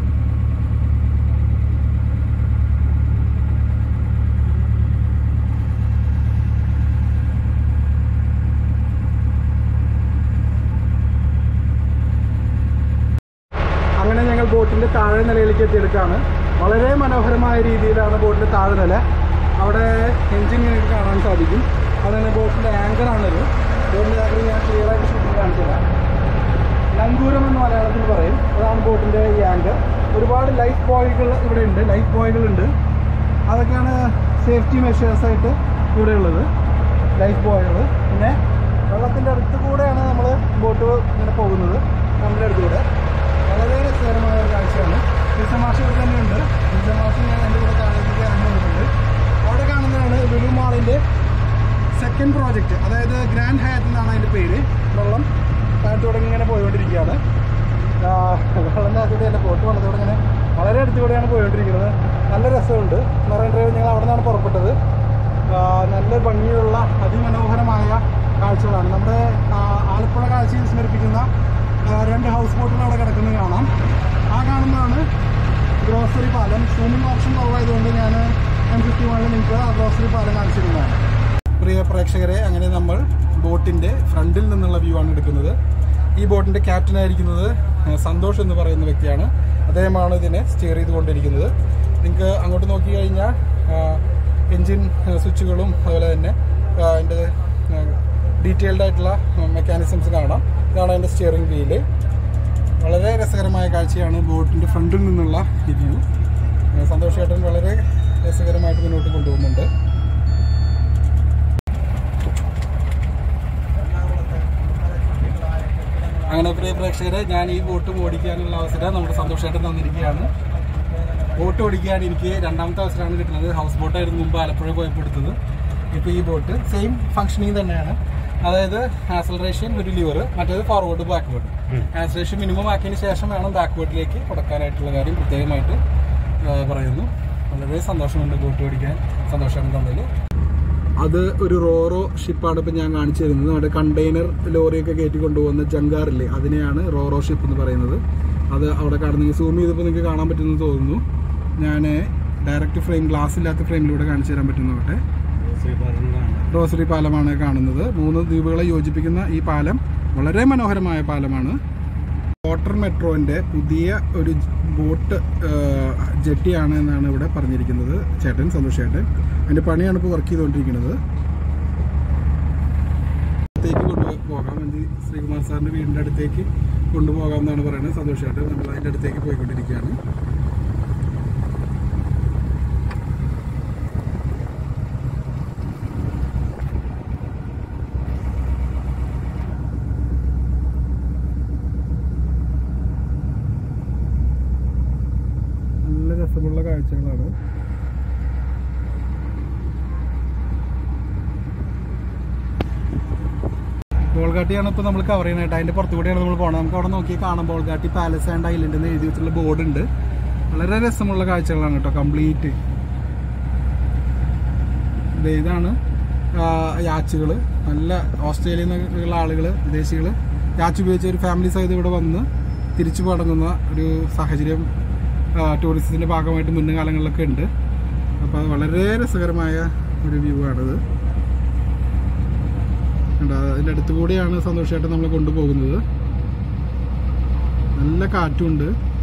അങ്ങനെ ഞങ്ങൾ ബോട്ടിന്റെ താഴെ നിലയിലേക്ക് എത്തിയെടുക്കുകയാണ് വളരെ മനോഹരമായ രീതിയിലാണ് ബോട്ടിന്റെ താഴെ നില അവിടെ എഞ്ചിൻ നിങ്ങൾക്ക് കാണാൻ സാധിക്കും അതുതന്നെ ബോട്ടിന്റെ ആങ്കറാണിത് ബോട്ടിന്റെ ആങ്കർ ഞാൻ ക്ലിയർ ആയിട്ട് ഷൂട്ടിൽ കാണിച്ചു തരാം നങ്കൂരം എന്ന് മലയാളത്തിൽ പറയും അതാണ് ബോട്ടിന്റെ ഈ ആങ്കർ ഒരുപാട് ലൈഫ് ബോയ്കൾ ഇവിടെ ഉണ്ട് ലൈഫ് ബോയ്കൾ ഉണ്ട് അതൊക്കെയാണ് സേഫ്റ്റി മെഷേഴ്സ് ആയിട്ട് ഇവിടെ ഉള്ളത് ലൈഫ് ബോയ്കൾ പിന്നെ വെള്ളത്തിൻ്റെ അടുത്ത് കൂടെയാണ് നമ്മൾ ബോട്ട് ഇങ്ങനെ പോകുന്നത് നമ്മുടെ അടുത്തൂടെ വളരെ രസകരമായ ഒരു കാഴ്ചയാണ് വിസമാഷ് ഇവിടെ തന്നെയുണ്ട് വിസമാഷ് ഞാൻ എൻ്റെ കൂടെ താഴേക്ക് ഇറങ്ങി വന്നിട്ടുണ്ട് അവിടെ കാണുന്നതാണ് ലുലു മാളിൻ്റെ സെക്കൻഡ് പ്രോജക്റ്റ് അതായത് ഗ്രാൻഡ് ഹയാത്ത് എന്നാണ് അതിൻ്റെ പേര് വെള്ളം താഴത്തോടെ ഇങ്ങനെ പോയിക്കൊണ്ടിരിക്കുകയാണ് ആ, വെള്ളം താഴത്തോടെ അല്ല ബോട്ട് വെള്ളത്തോടെ ഇങ്ങനെ വളരെ അടുത്തുകൂടെയാണ് പോയിക്കൊണ്ടിരിക്കുന്നത് നല്ല രസമുണ്ട് മറൈൻ ഡ്രൈവ് ഞങ്ങൾ അവിടെ നിന്നാണ് പുറപ്പെട്ടത് ആ, നല്ല ഭംഗിയുള്ള അതിമനോഹരമായ കാഴ്ചകളാണ് നമ്മുടെ ആ, ആലപ്പുഴ കാഴ്ചയിൽ സ്മരിപ്പിക്കുന്ന ആ, രണ്ട് ഹൗസ് ബോട്ടുകൾ അവിടെ കിടക്കുന്നത് കാണാം ആ കാണുന്നതാണ് ഗ്രോസറി പാലം സൂമിംഗ് ഓപ്ഷൻ കുറവായതുകൊണ്ട് ഞാൻ എം ഫിഫ്റ്റി വണ്ണിൽ നിങ്ങൾക്ക് ആ ഗ്രോസറി പാലം കാണിച്ചിരുന്നതാണ് പ്രിയ പ്രേക്ഷകരെ അങ്ങനെ നമ്മൾ ബോട്ടിൻ്റെ ഫ്രണ്ടിൽ നിന്നുള്ള വ്യൂ ആണ് എടുക്കുന്നത് ഈ ബോട്ടിൻ്റെ ക്യാപ്റ്റൻ ആയിരിക്കുന്നത് ആ, സന്തോഷ് എന്ന് പറയുന്ന വ്യക്തിയാണ് അദ്ദേഹമാണ് ഇതിനെ സ്റ്റിയർ ചെയ്തുകൊണ്ടിരിക്കുന്നത് നിങ്ങൾക്ക് അങ്ങോട്ട് നോക്കി കഴിഞ്ഞാൽ എൻജിൻ സ്വിച്ചുകളും അതുപോലെ തന്നെ ആ, അതിൻ്റെ ഡീറ്റെയിൽഡ് ആയിട്ടുള്ള മെക്കാനിസംസ് കാണാം ഇതാണ് അതിൻ്റെ സ്റ്റിയറിംഗ് വീല് വളരെ രസകരമായ കാഴ്ചയാണ് ബോട്ടിൻ്റെ ഫ്രണ്ടിൽ നിന്നുള്ള ഈ വ്യൂ സന്തോഷ് ചേട്ടൻ വളരെ രസകരമായിട്ട് മുന്നോട്ട് കൊണ്ടുപോകുന്നുണ്ട് അങ്ങനെ പ്രിയ പ്രേക്ഷകരെ ഞാൻ ഈ ബോട്ട് ഓടിക്കാനുള്ള അവസരം നമ്മുടെ സന്തോഷമായിട്ട് തന്നിരിക്കുകയാണ് ബോട്ട് ഓടിക്കാൻ എനിക്ക് രണ്ടാമത്തെ അവസരമാണ് കിട്ടുന്നത് ഹൗസ് ബോട്ടായിരുന്നു മുമ്പ് ആലപ്പുഴ പോയപ്പോൾ എടുത്തത് ഇപ്പോൾ ഈ ബോട്ട് സെയിം ഫങ്ഷനിങ് തന്നെയാണ് അതായത് ആക്സലറേഷൻ ഒരു ലിവർ മറ്റേത് ഫോർവേഡ് ബാക്ക്വേർഡ് ആക്സലറേഷൻ മിനിമം ആക്കിയതിന് ശേഷം വേണം ബാക്ക്വേർഡിലേക്ക് കൊടുക്കാനായിട്ടുള്ള കാര്യം പ്രത്യേകമായിട്ട് ആ, പറയുന്നു വളരെ സന്തോഷമുണ്ട് ബോട്ട് ഓടിക്കാൻ സന്തോഷമാണ് തന്നതിൽ അത് ഒരു റോറോ ഷിപ്പാണ് ഇപ്പം ഞാൻ കാണിച്ചു തരുന്നത് നമ്മുടെ കണ്ടെയ്നർ ലോറിയൊക്കെ കയറ്റി കൊണ്ടുപോകുന്ന ജങ്കാറില്ലേ അതിനെയാണ് റോറോ ഷിപ്പ് എന്ന് പറയുന്നത് അത് അവിടെ കാണുന്നെങ്കിൽ സൂം ചെയ്തപ്പോൾ നിങ്ങൾക്ക് കാണാൻ പറ്റുമെന്ന് തോന്നുന്നു ഞാൻ ഡയറക്റ്റ് ഫ്രെയിം ഗ്ലാസ് ഇല്ലാത്ത ഫ്രെയിമിലൂടെ കാണിച്ചു തരാൻ പറ്റുന്നോട്ടെ റോസറി പാലമാണ് കാണുന്നത് മൂന്ന് ദ്വീപുകളെ യോജിപ്പിക്കുന്ന ഈ പാലം വളരെ മനോഹരമായ പാലമാണ് വാട്ടർ മെട്രോന്റെ പുതിയ ഒരു ബോട്ട് ജെട്ടിയാണ് എന്നാണ് ഇവിടെ പറഞ്ഞിരിക്കുന്നത് ചേട്ടൻ സന്തോഷ് ചേട്ടൻ അതിന്റെ പണിയാണ് ഇപ്പോൾ വർക്ക് ചെയ്തുകൊണ്ടിരിക്കുന്നത് അടുത്തേക്ക് കൊണ്ടുപോകാം എന്ത് ശ്രീകുമാർ സാറിന്റെ വീടിന്റെ അടുത്തേക്ക് കൊണ്ടുപോകാം എന്നാണ് പറയുന്നത് സന്തോഷ് ചേട്ടൻ നമ്മൾ അതിന്റെ അടുത്തേക്ക് പോയിക്കൊണ്ടിരിക്കുകയാണ് നല്ല രസമുള്ള കാഴ്ചകളാണ് ബോൾഗാട്ടിയാണ് ഇപ്പോൾ നമ്മൾ കവർ ചെയ്യാനായിട്ട് അതിൻ്റെ പുറത്തുകൂടിയാണ് നമ്മൾ പോകുന്നത് നമുക്ക് അവിടെ നോക്കി കാണാം ബോൾഗാട്ടി പാലസ് ആൻഡ് ഐലൻഡ് എന്ന് എഴുതി വെച്ചിട്ടുള്ള ബോർഡ് ഉണ്ട് വളരെ രസമുള്ള കാഴ്ചകളാണ് കേട്ടോ കംപ്ലീറ്റ് ഇതാണ് യാച്ചുകൾ നല്ല ഓസ്ട്രേലിയയിൽ നിന്നുള്ള ആളുകൾ വിദേശികൾ യാച്ച് ഉപയോഗിച്ച് ഒരു ഫാമിലി സഹിതം ഇവിടെ വന്ന് തിരിച്ചു മടങ്ങുന്ന ഒരു സാഹചര്യം ടൂറിസത്തിൻ്റെ ഭാഗമായിട്ട് മുൻ കാലങ്ങളിലൊക്കെ ഉണ്ട് അപ്പോൾ അത് വളരെ രസകരമായ ഒരു വ്യൂ ആണിത് കണ്ടോ? അതിൻ്റെ അടുത്ത് കൂടിയാണ് സന്തോഷമായിട്ട് നമ്മളെ കൊണ്ടുപോകുന്നത് നല്ല കാറ്റുണ്ട്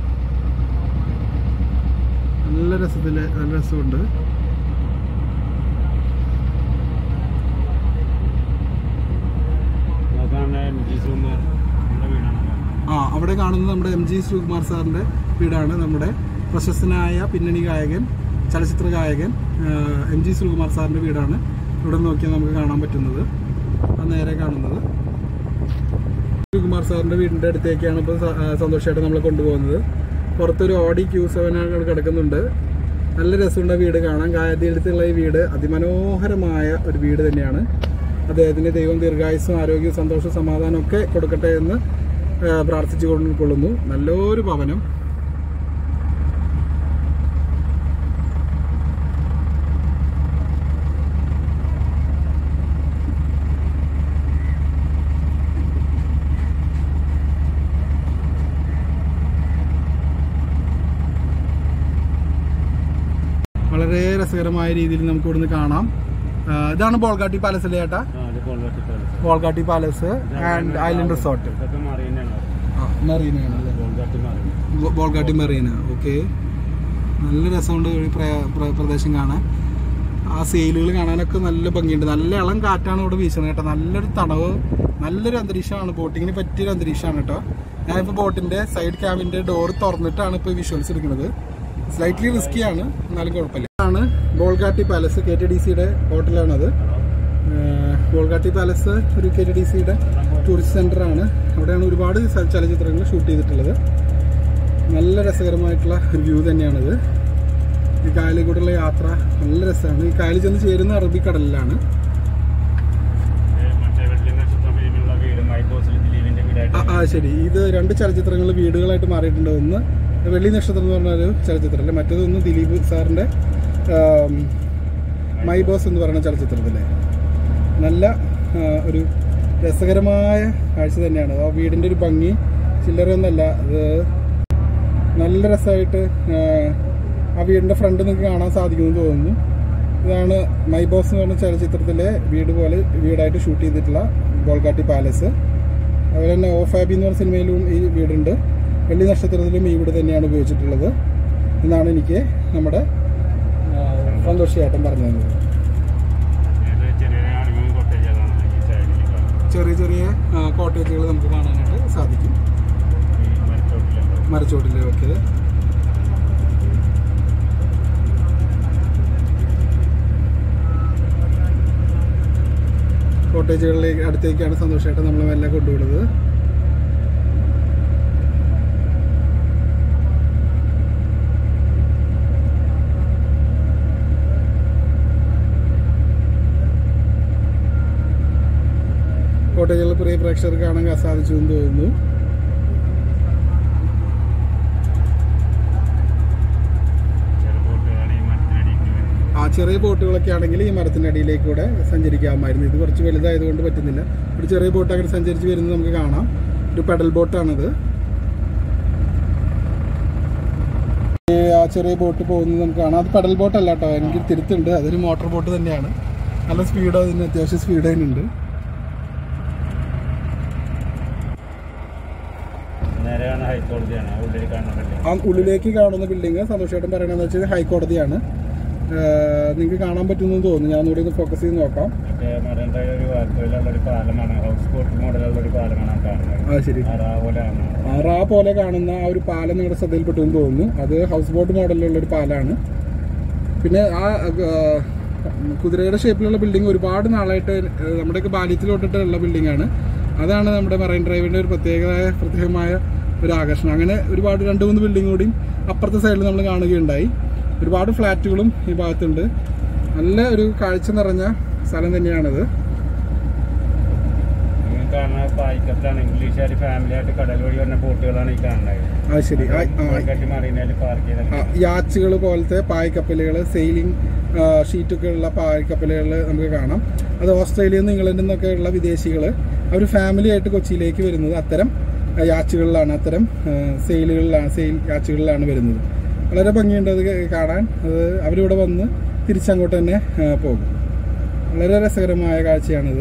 നല്ല രസത്തിൽ നല്ല രസമുണ്ട് ആ അവിടെ കാണുന്നത് നമ്മുടെ എം ജി ശ്രീകുമാർ സാറിൻ്റെ വീടാണ് നമ്മുടെ പ്രശസ്തനായ പിന്നണി ഗായകൻ ചലച്ചിത്ര ഗായകൻ എം ജി ശ്രീകുമാർ സാറിൻ്റെ വീടാണ് ഇവിടെ നോക്കിയാൽ നമുക്ക് കാണാൻ പറ്റുന്നത് ആ നേരെ കാണുന്നത് ശ്രീകുമാർ സാറിൻ്റെ വീടിൻ്റെ അടുത്തേക്കാണ് ഇപ്പോൾ സന്തോഷമായിട്ട് നമ്മളെ കൊണ്ടുപോകുന്നത് പുറത്തൊരു ഓഡി ക്യൂ സെവൻ കിടക്കുന്നുണ്ട് നല്ല രസമുണ്ട് ആ വീട് കാണാൻ ഗായതിയെടുത്തുള്ള ഈ വീട് അതിമനോഹരമായ ഒരു വീട് തന്നെയാണ് അദ്ദേഹത്തിന് ദൈവം ദീർഘായുസ്സും ആരോഗ്യവും സന്തോഷവും സമാധാനവും ഒക്കെ കൊടുക്കട്ടെ എന്ന് ആ, പ്രാർത്ഥിച്ചു കൊള്ളുന്നു നല്ലൊരു ഭവനം വളരെ രസകരമായ രീതിയിൽ നമുക്ക് ഇവിടുന്ന് കാണാം ആ, ഇതാണ് ബോൾഗാട്ടി പാലസ് അല്ലേ ചേട്ടാ Bolgatty Palace and island resort മെറീനയാണ് അല്ലേ ബോ- ബോൾഗാട്ടി മെറീന ഓക്കെ നല്ല രസമുണ്ട് ഈ പ്ര- പ്ര- പ്രദേശം കാണാൻ ആ സെയിലുകൾ കാണാനൊക്കെ നല്ല ഭംഗിയുണ്ട് നല്ല ഇളം കാറ്റാണ് ഇവിടെ വീശുന്നത് കേട്ടോ നല്ലൊരു തണവ് നല്ലൊരു അന്തരീക്ഷമാണ് ബോട്ടിങ്ങിന് പറ്റിയൊരു അന്തരീക്ഷമാണ് കേട്ടോ ഞാനിപ്പോൾ ബോട്ടിന്റെ സൈഡ് ക്യാബിന്റെ ഡോർ തുറന്നിട്ടാണ് ഇപ്പോൾ വിഷ്വൽസ് എടുക്കുന്നത് സ്ലൈറ്റ്ലി റിസ്കിയാണ് എന്നാലും കുഴപ്പമില്ല ആണ് Bolgatty Palace K T D സിയുടെ ഹോട്ടലാണത് ബോൾഗാട്ടി പാലസ് ഒരു കെ ടി ഡി സിയുടെ ടൂറിസ്റ്റ് സെന്റർ ആണ് അവിടെയാണ് ഒരുപാട് ച- ചലച്ചിത്രങ്ങൾ ഷൂട്ട് ചെയ്തിട്ടുള്ളത് നല്ല രസകരമായിട്ടുള്ള ഒരു വ്യൂ തന്നെയാണിത് ഈ കായലിൽ കൂടെയുള്ള യാത്ര നല്ല രസമാണ് ഈ കായലിൽ ചെന്ന് ചേരുന്ന അറബിക്കടലിലാണ് ആ, ആ ശരി ഇത് രണ്ട് ചലച്ചിത്രങ്ങൾ വീടുകളായിട്ട് മാറിയിട്ടുണ്ട് ഒന്ന് വെള്ളി നക്ഷത്രം എന്ന് പറഞ്ഞൊരു ചലച്ചിത്രമല്ലേ മറ്റേതൊന്ന് ദിലീപ് സാറിൻ്റെ ആം, മൈ ബോസ് എന്ന് പറയുന്ന ചലച്ചിത്രത്തിലെ നല്ല ആ, ഒരു രസകരമായ കാഴ്ച തന്നെയാണ് ആ വീടിൻ്റെ ഒരു ഭംഗി ചില്ലറയൊന്നല്ല അത് നല്ല രസമായിട്ട് ആ, ആ വീടിൻ്റെ ഫ്രണ്ട് നിങ്ങൾക്ക് കാണാൻ സാധിക്കുമെന്ന് തോന്നുന്നു ഇതാണ് മൈ ബോസ് എന്ന് പറഞ്ഞ ചലച്ചിത്രത്തിലെ വീട് പോലെ വീടായിട്ട് ഷൂട്ട് ചെയ്തിട്ടുള്ള ബോൾഗാട്ടി പാലസ് അതുപോലെ തന്നെ ഓ ഫാബി എന്ന് പറഞ്ഞ സിനിമയിലും ഈ വീടുണ്ട് വെള്ളി നക്ഷത്രത്തിലും ഈ വീട് തന്നെയാണ് ഉപയോഗിച്ചിട്ടുള്ളത് എന്നാണ് എനിക്ക് നമ്മുടെ ആ, സന്തോഷ് ചേട്ടൻ പറഞ്ഞു തന്നത് ചെറിയ ചെറിയ കോട്ടേജുകൾ നമുക്ക് കാണാനായിട്ട് സാധിക്കും മരച്ചോട്ടിൽ ഒക്കെ കോട്ടേജുകളിലേക്ക് അടുത്തേക്കാണ് സന്തോഷമായിട്ട് നമ്മൾ മെല്ലെ കൊണ്ടുവിടുന്നത് കോട്ടേജുകൾ പ്രിയ പ്രേക്ഷകർക്ക് കാണാൻ സാധിച്ചു എന്ന് തോന്നുന്നു ആ ചെറിയ ബോട്ടുകളൊക്കെ ആണെങ്കിൽ ഈ മരത്തിൻ്റെ അടിയിലേക്ക് കൂടെ സഞ്ചരിക്കാമായിരുന്നു ഇത് കുറച്ച് വലുതായതുകൊണ്ട് പറ്റുന്നില്ല ഒരു ചെറിയ ബോട്ട് അങ്ങനെ സഞ്ചരിച്ച് വരുന്നത് നമുക്ക് കാണാം ഒരു പെഡൽ ബോട്ടാണിത് ഈ ആ ചെറിയ ബോട്ട് പോകുന്നത് നമുക്ക് കാണാം അത് പെഡൽ ബോട്ട് അല്ല കേട്ടോ എനിക്ക് തിരുത്തുണ്ട് അതൊരു മോട്ടോർ ബോട്ട് തന്നെയാണ് നല്ല സ്പീഡ് അതിന് അത്യാവശ്യം സ്പീഡ് അതിനുണ്ട് നേരെയാണ് ഹൈക്കോടതിയാണ് ഉള്ളിൽ കാണുന്നുണ്ട് ആ ഉള്ളിലേക്ക് കാണുന്ന ബിൽഡിംഗ് സന്തോഷമായിട്ടും പറയണമെന്ന് വെച്ചാൽ ഹൈക്കോടതിയാണ് നിങ്ങൾക്ക് കാണാൻ പറ്റുമെന്ന് തോന്നുന്നു ഞാൻ ഒന്നുകൂടി ഒന്ന് ഫോക്കസ് ചെയ്ത് നോക്കാം മറ്റേ മറൈൻ ഡ്രൈവ് ഒരു വാർത്തയിലുള്ള ഒരു പാലമാണ് ഹൗസ് ബോട്ട് മോഡലുള്ള ഒരു പാലമാണ് ആ കാണുന്നത് ആ ശരി ആ പോലെയാണ് ആ റാ പോലെ കാണുന്ന ആ ഒരു പാലം നിങ്ങളുടെ ശ്രദ്ധയിൽപ്പെട്ടു എന്ന് തോന്നുന്നു അത് ഹൗസ് ബോട്ട് മോഡലിലുള്ള ഒരു പാലാണ് പിന്നെ ആ ആ, കുതിരയുടെ ഷേപ്പിലുള്ള ബിൽഡിംഗ് ഒരുപാട് നാളായിട്ട് ഏഹ്, നമ്മുടെയൊക്കെ ബാല്യത്തിലോട്ടിട്ടുള്ള ബിൽഡിംഗ് ആണ് അതാണ് നമ്മുടെ മറൈൻ ഡ്രൈവിൻ്റെ ഒരു പ്രത്യേകമായ പ്രത്യേകമായ ഒരു ആകർഷണം അങ്ങനെ ഒരുപാട് രണ്ട് മൂന്ന് ബിൽഡിംഗ് കൂടിയും അപ്പുറത്തെ സൈഡിൽ നമ്മൾ കാണുകയുണ്ടായി ഒരുപാട് ഫ്ലാറ്റുകളും ഈ ഭാഗത്തുണ്ട് നല്ല ഒരു കാഴ്ച നിറഞ്ഞ സ്ഥലം തന്നെയാണത് നിങ്ങൾ കാണുന്ന പായിക്കത്താണ് ഇംഗ്ലീഷുകാർ ഫാമിലി ആയിട്ട് കടൽ വഴി വരുന്ന ബോട്ടുകളാണ് ഈ കാണുന്നത് അത് ശരി ആ ആ കട്ടി മറീനയിൽ പാർക്ക് ചെയ്ത യാച്ചുകൾ പോലത്തെ പായ്ക്കപ്പലുകൾ സെയിലിംഗ് ഷീറ്റൊക്കെ ഉള്ള പായ്ക്കപ്പലുകൾ നമുക്ക് കാണാം അത് ഓസ്ട്രേലിയയിൽ നിന്ന് ഇംഗ്ലണ്ടിൽ നിന്നൊക്കെ ഉള്ള വിദേശികൾ അവർ ഫാമിലി ആയിട്ട് കൊച്ചിയിലേക്ക് വരുന്നത് അത്തരം ആ, യാച്ചുകളിലാണ് അത്തരം ആ, സെയിലുകളിലാണ് സെയിൽ യാച്ചുകളിലാണ് വരുന്നത് വളരെ ഭംഗിയുണ്ട് അത് കാണാൻ അത് അവരിവിടെ വന്ന് തിരിച്ചങ്ങോട്ട് തന്നെ ആ, പോകും വളരെ രസകരമായ കാഴ്ചയാണിത്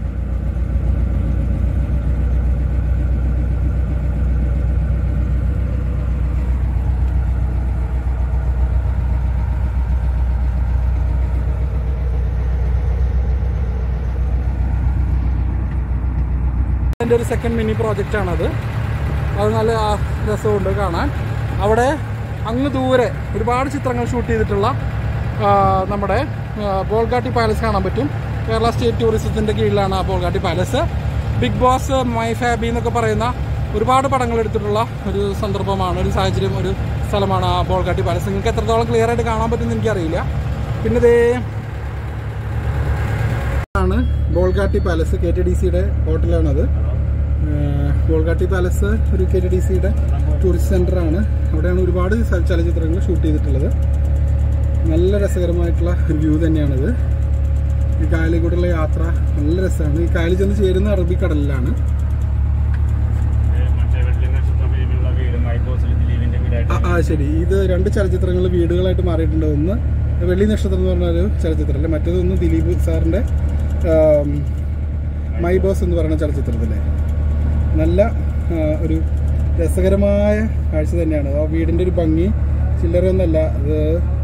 എൻ്റെ ഒരു സെക്കൻഡ് മിനി പ്രോജക്റ്റ് ആണത് അത് നല്ല ആ, രസമുണ്ട് കാണാൻ അവിടെ അങ്ങ് ദൂരെ ഒരുപാട് ചിത്രങ്ങൾ ഷൂട്ട് ചെയ്തിട്ടുള്ള ആ, നമ്മുടെ ആ, ബോൾഗാട്ടി പാലസ് കാണാൻ പറ്റും കേരള സ്റ്റേറ്റ് ടൂറിസത്തിൻ്റെ കീഴിലാണ് ആ ബോൾഗാട്ടി പാലസ് ബിഗ് ബോസ് മൈ ഫാബി എന്നൊക്കെ പറയുന്ന ഒരുപാട് പടങ്ങൾ എടുത്തിട്ടുള്ള ഒരു സന്ദർഭമാണ് ഒരു സാഹചര്യം ഒരു സ്ഥലമാണ് ആ ബോൾഗാട്ടി പാലസ് നിങ്ങൾക്ക് എത്രത്തോളം ക്ലിയർ ആയിട്ട് കാണാൻ പറ്റുമെന്ന് എനിക്കറിയില്ല പിന്നെ ദേ ആണ് Bolgatty Palace K T D സിയുടെ ഹോട്ടലാണത് ഏഹ് ബോൾഗാട്ടി പാലസ് ഒരു കെ ടി ഡി സിയുടെ ടൂറിസ്റ്റ് സെൻ്റർ ആണ് അവിടെയാണ് ഒരുപാട് ച- ചലച്ചിത്രങ്ങൾ ഷൂട്ട് ചെയ്തിട്ടുള്ളത് നല്ല രസകരമായിട്ടുള്ള ഒരു വ്യൂ തന്നെയാണിത് ഈ കായലിൽ കൂടെയുള്ള യാത്ര നല്ല രസമാണ് ഈ കായലിൽ ചെന്ന് ചേരുന്ന അറബിക്കടലിലാണ് മറ്റേ വെള്ളി നക്ഷത്ര ഫിലിമിലുള്ള വീട് മൈബോസിൽ ദിലീപിന്റെ ആ വീടായിട്ട് ആ ശരി ഇത് രണ്ട് ചലച്ചിത്രങ്ങൾ വീടുകളായിട്ട് മാറിയിട്ടുണ്ട് ഒന്ന് വെള്ളി നക്ഷത്രം എന്ന് പറഞ്ഞൊരു ചലച്ചിത്രമല്ലേ മറ്റേതൊന്ന് ദിലീപ് സാറിൻ്റെ ആം, മൈ ബോസ് എന്ന് പറയുന്ന ചലച്ചിത്രത്തിലെ നല്ല ആ, ഒരു രസകരമായ കാഴ്ച തന്നെയാണ് ആ വീടിൻ്റെ ഒരു ഭംഗി ചില്ലറയൊന്നല്ല അത്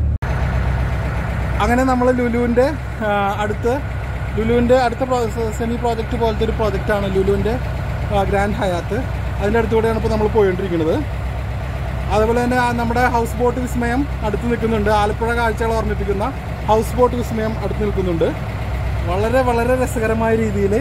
അങ്ങനെ നമ്മൾ ലുലുവിൻ്റെ ആ, അടുത്ത് ലുലുവിൻ്റെ അടുത്ത സെമി പ്രോജക്റ്റ് പോലത്തെ ഒരു പ്രോജക്റ്റാണ് ലുലുവിൻ്റെ ഗ്രാൻഡ് ഹയാത്ത് അതിൻ്റെ അടുത്തുകൂടെയാണ് ഇപ്പോൾ നമ്മൾ പോയിക്കൊണ്ടിരിക്കുന്നത് അതുപോലെ തന്നെ ആ നമ്മുടെ ഹൗസ് ബോട്ട് വിസ്മയം അടുത്ത് നിൽക്കുന്നുണ്ട് ആലപ്പുഴ കാഴ്ചകൾ ഓർമ്മിപ്പിക്കുന്ന ഹൗസ് ബോട്ട് വിസ്മയം അടുത്ത് നിൽക്കുന്നുണ്ട് വളരെ വളരെ രസകരമായ രീതിയിൽ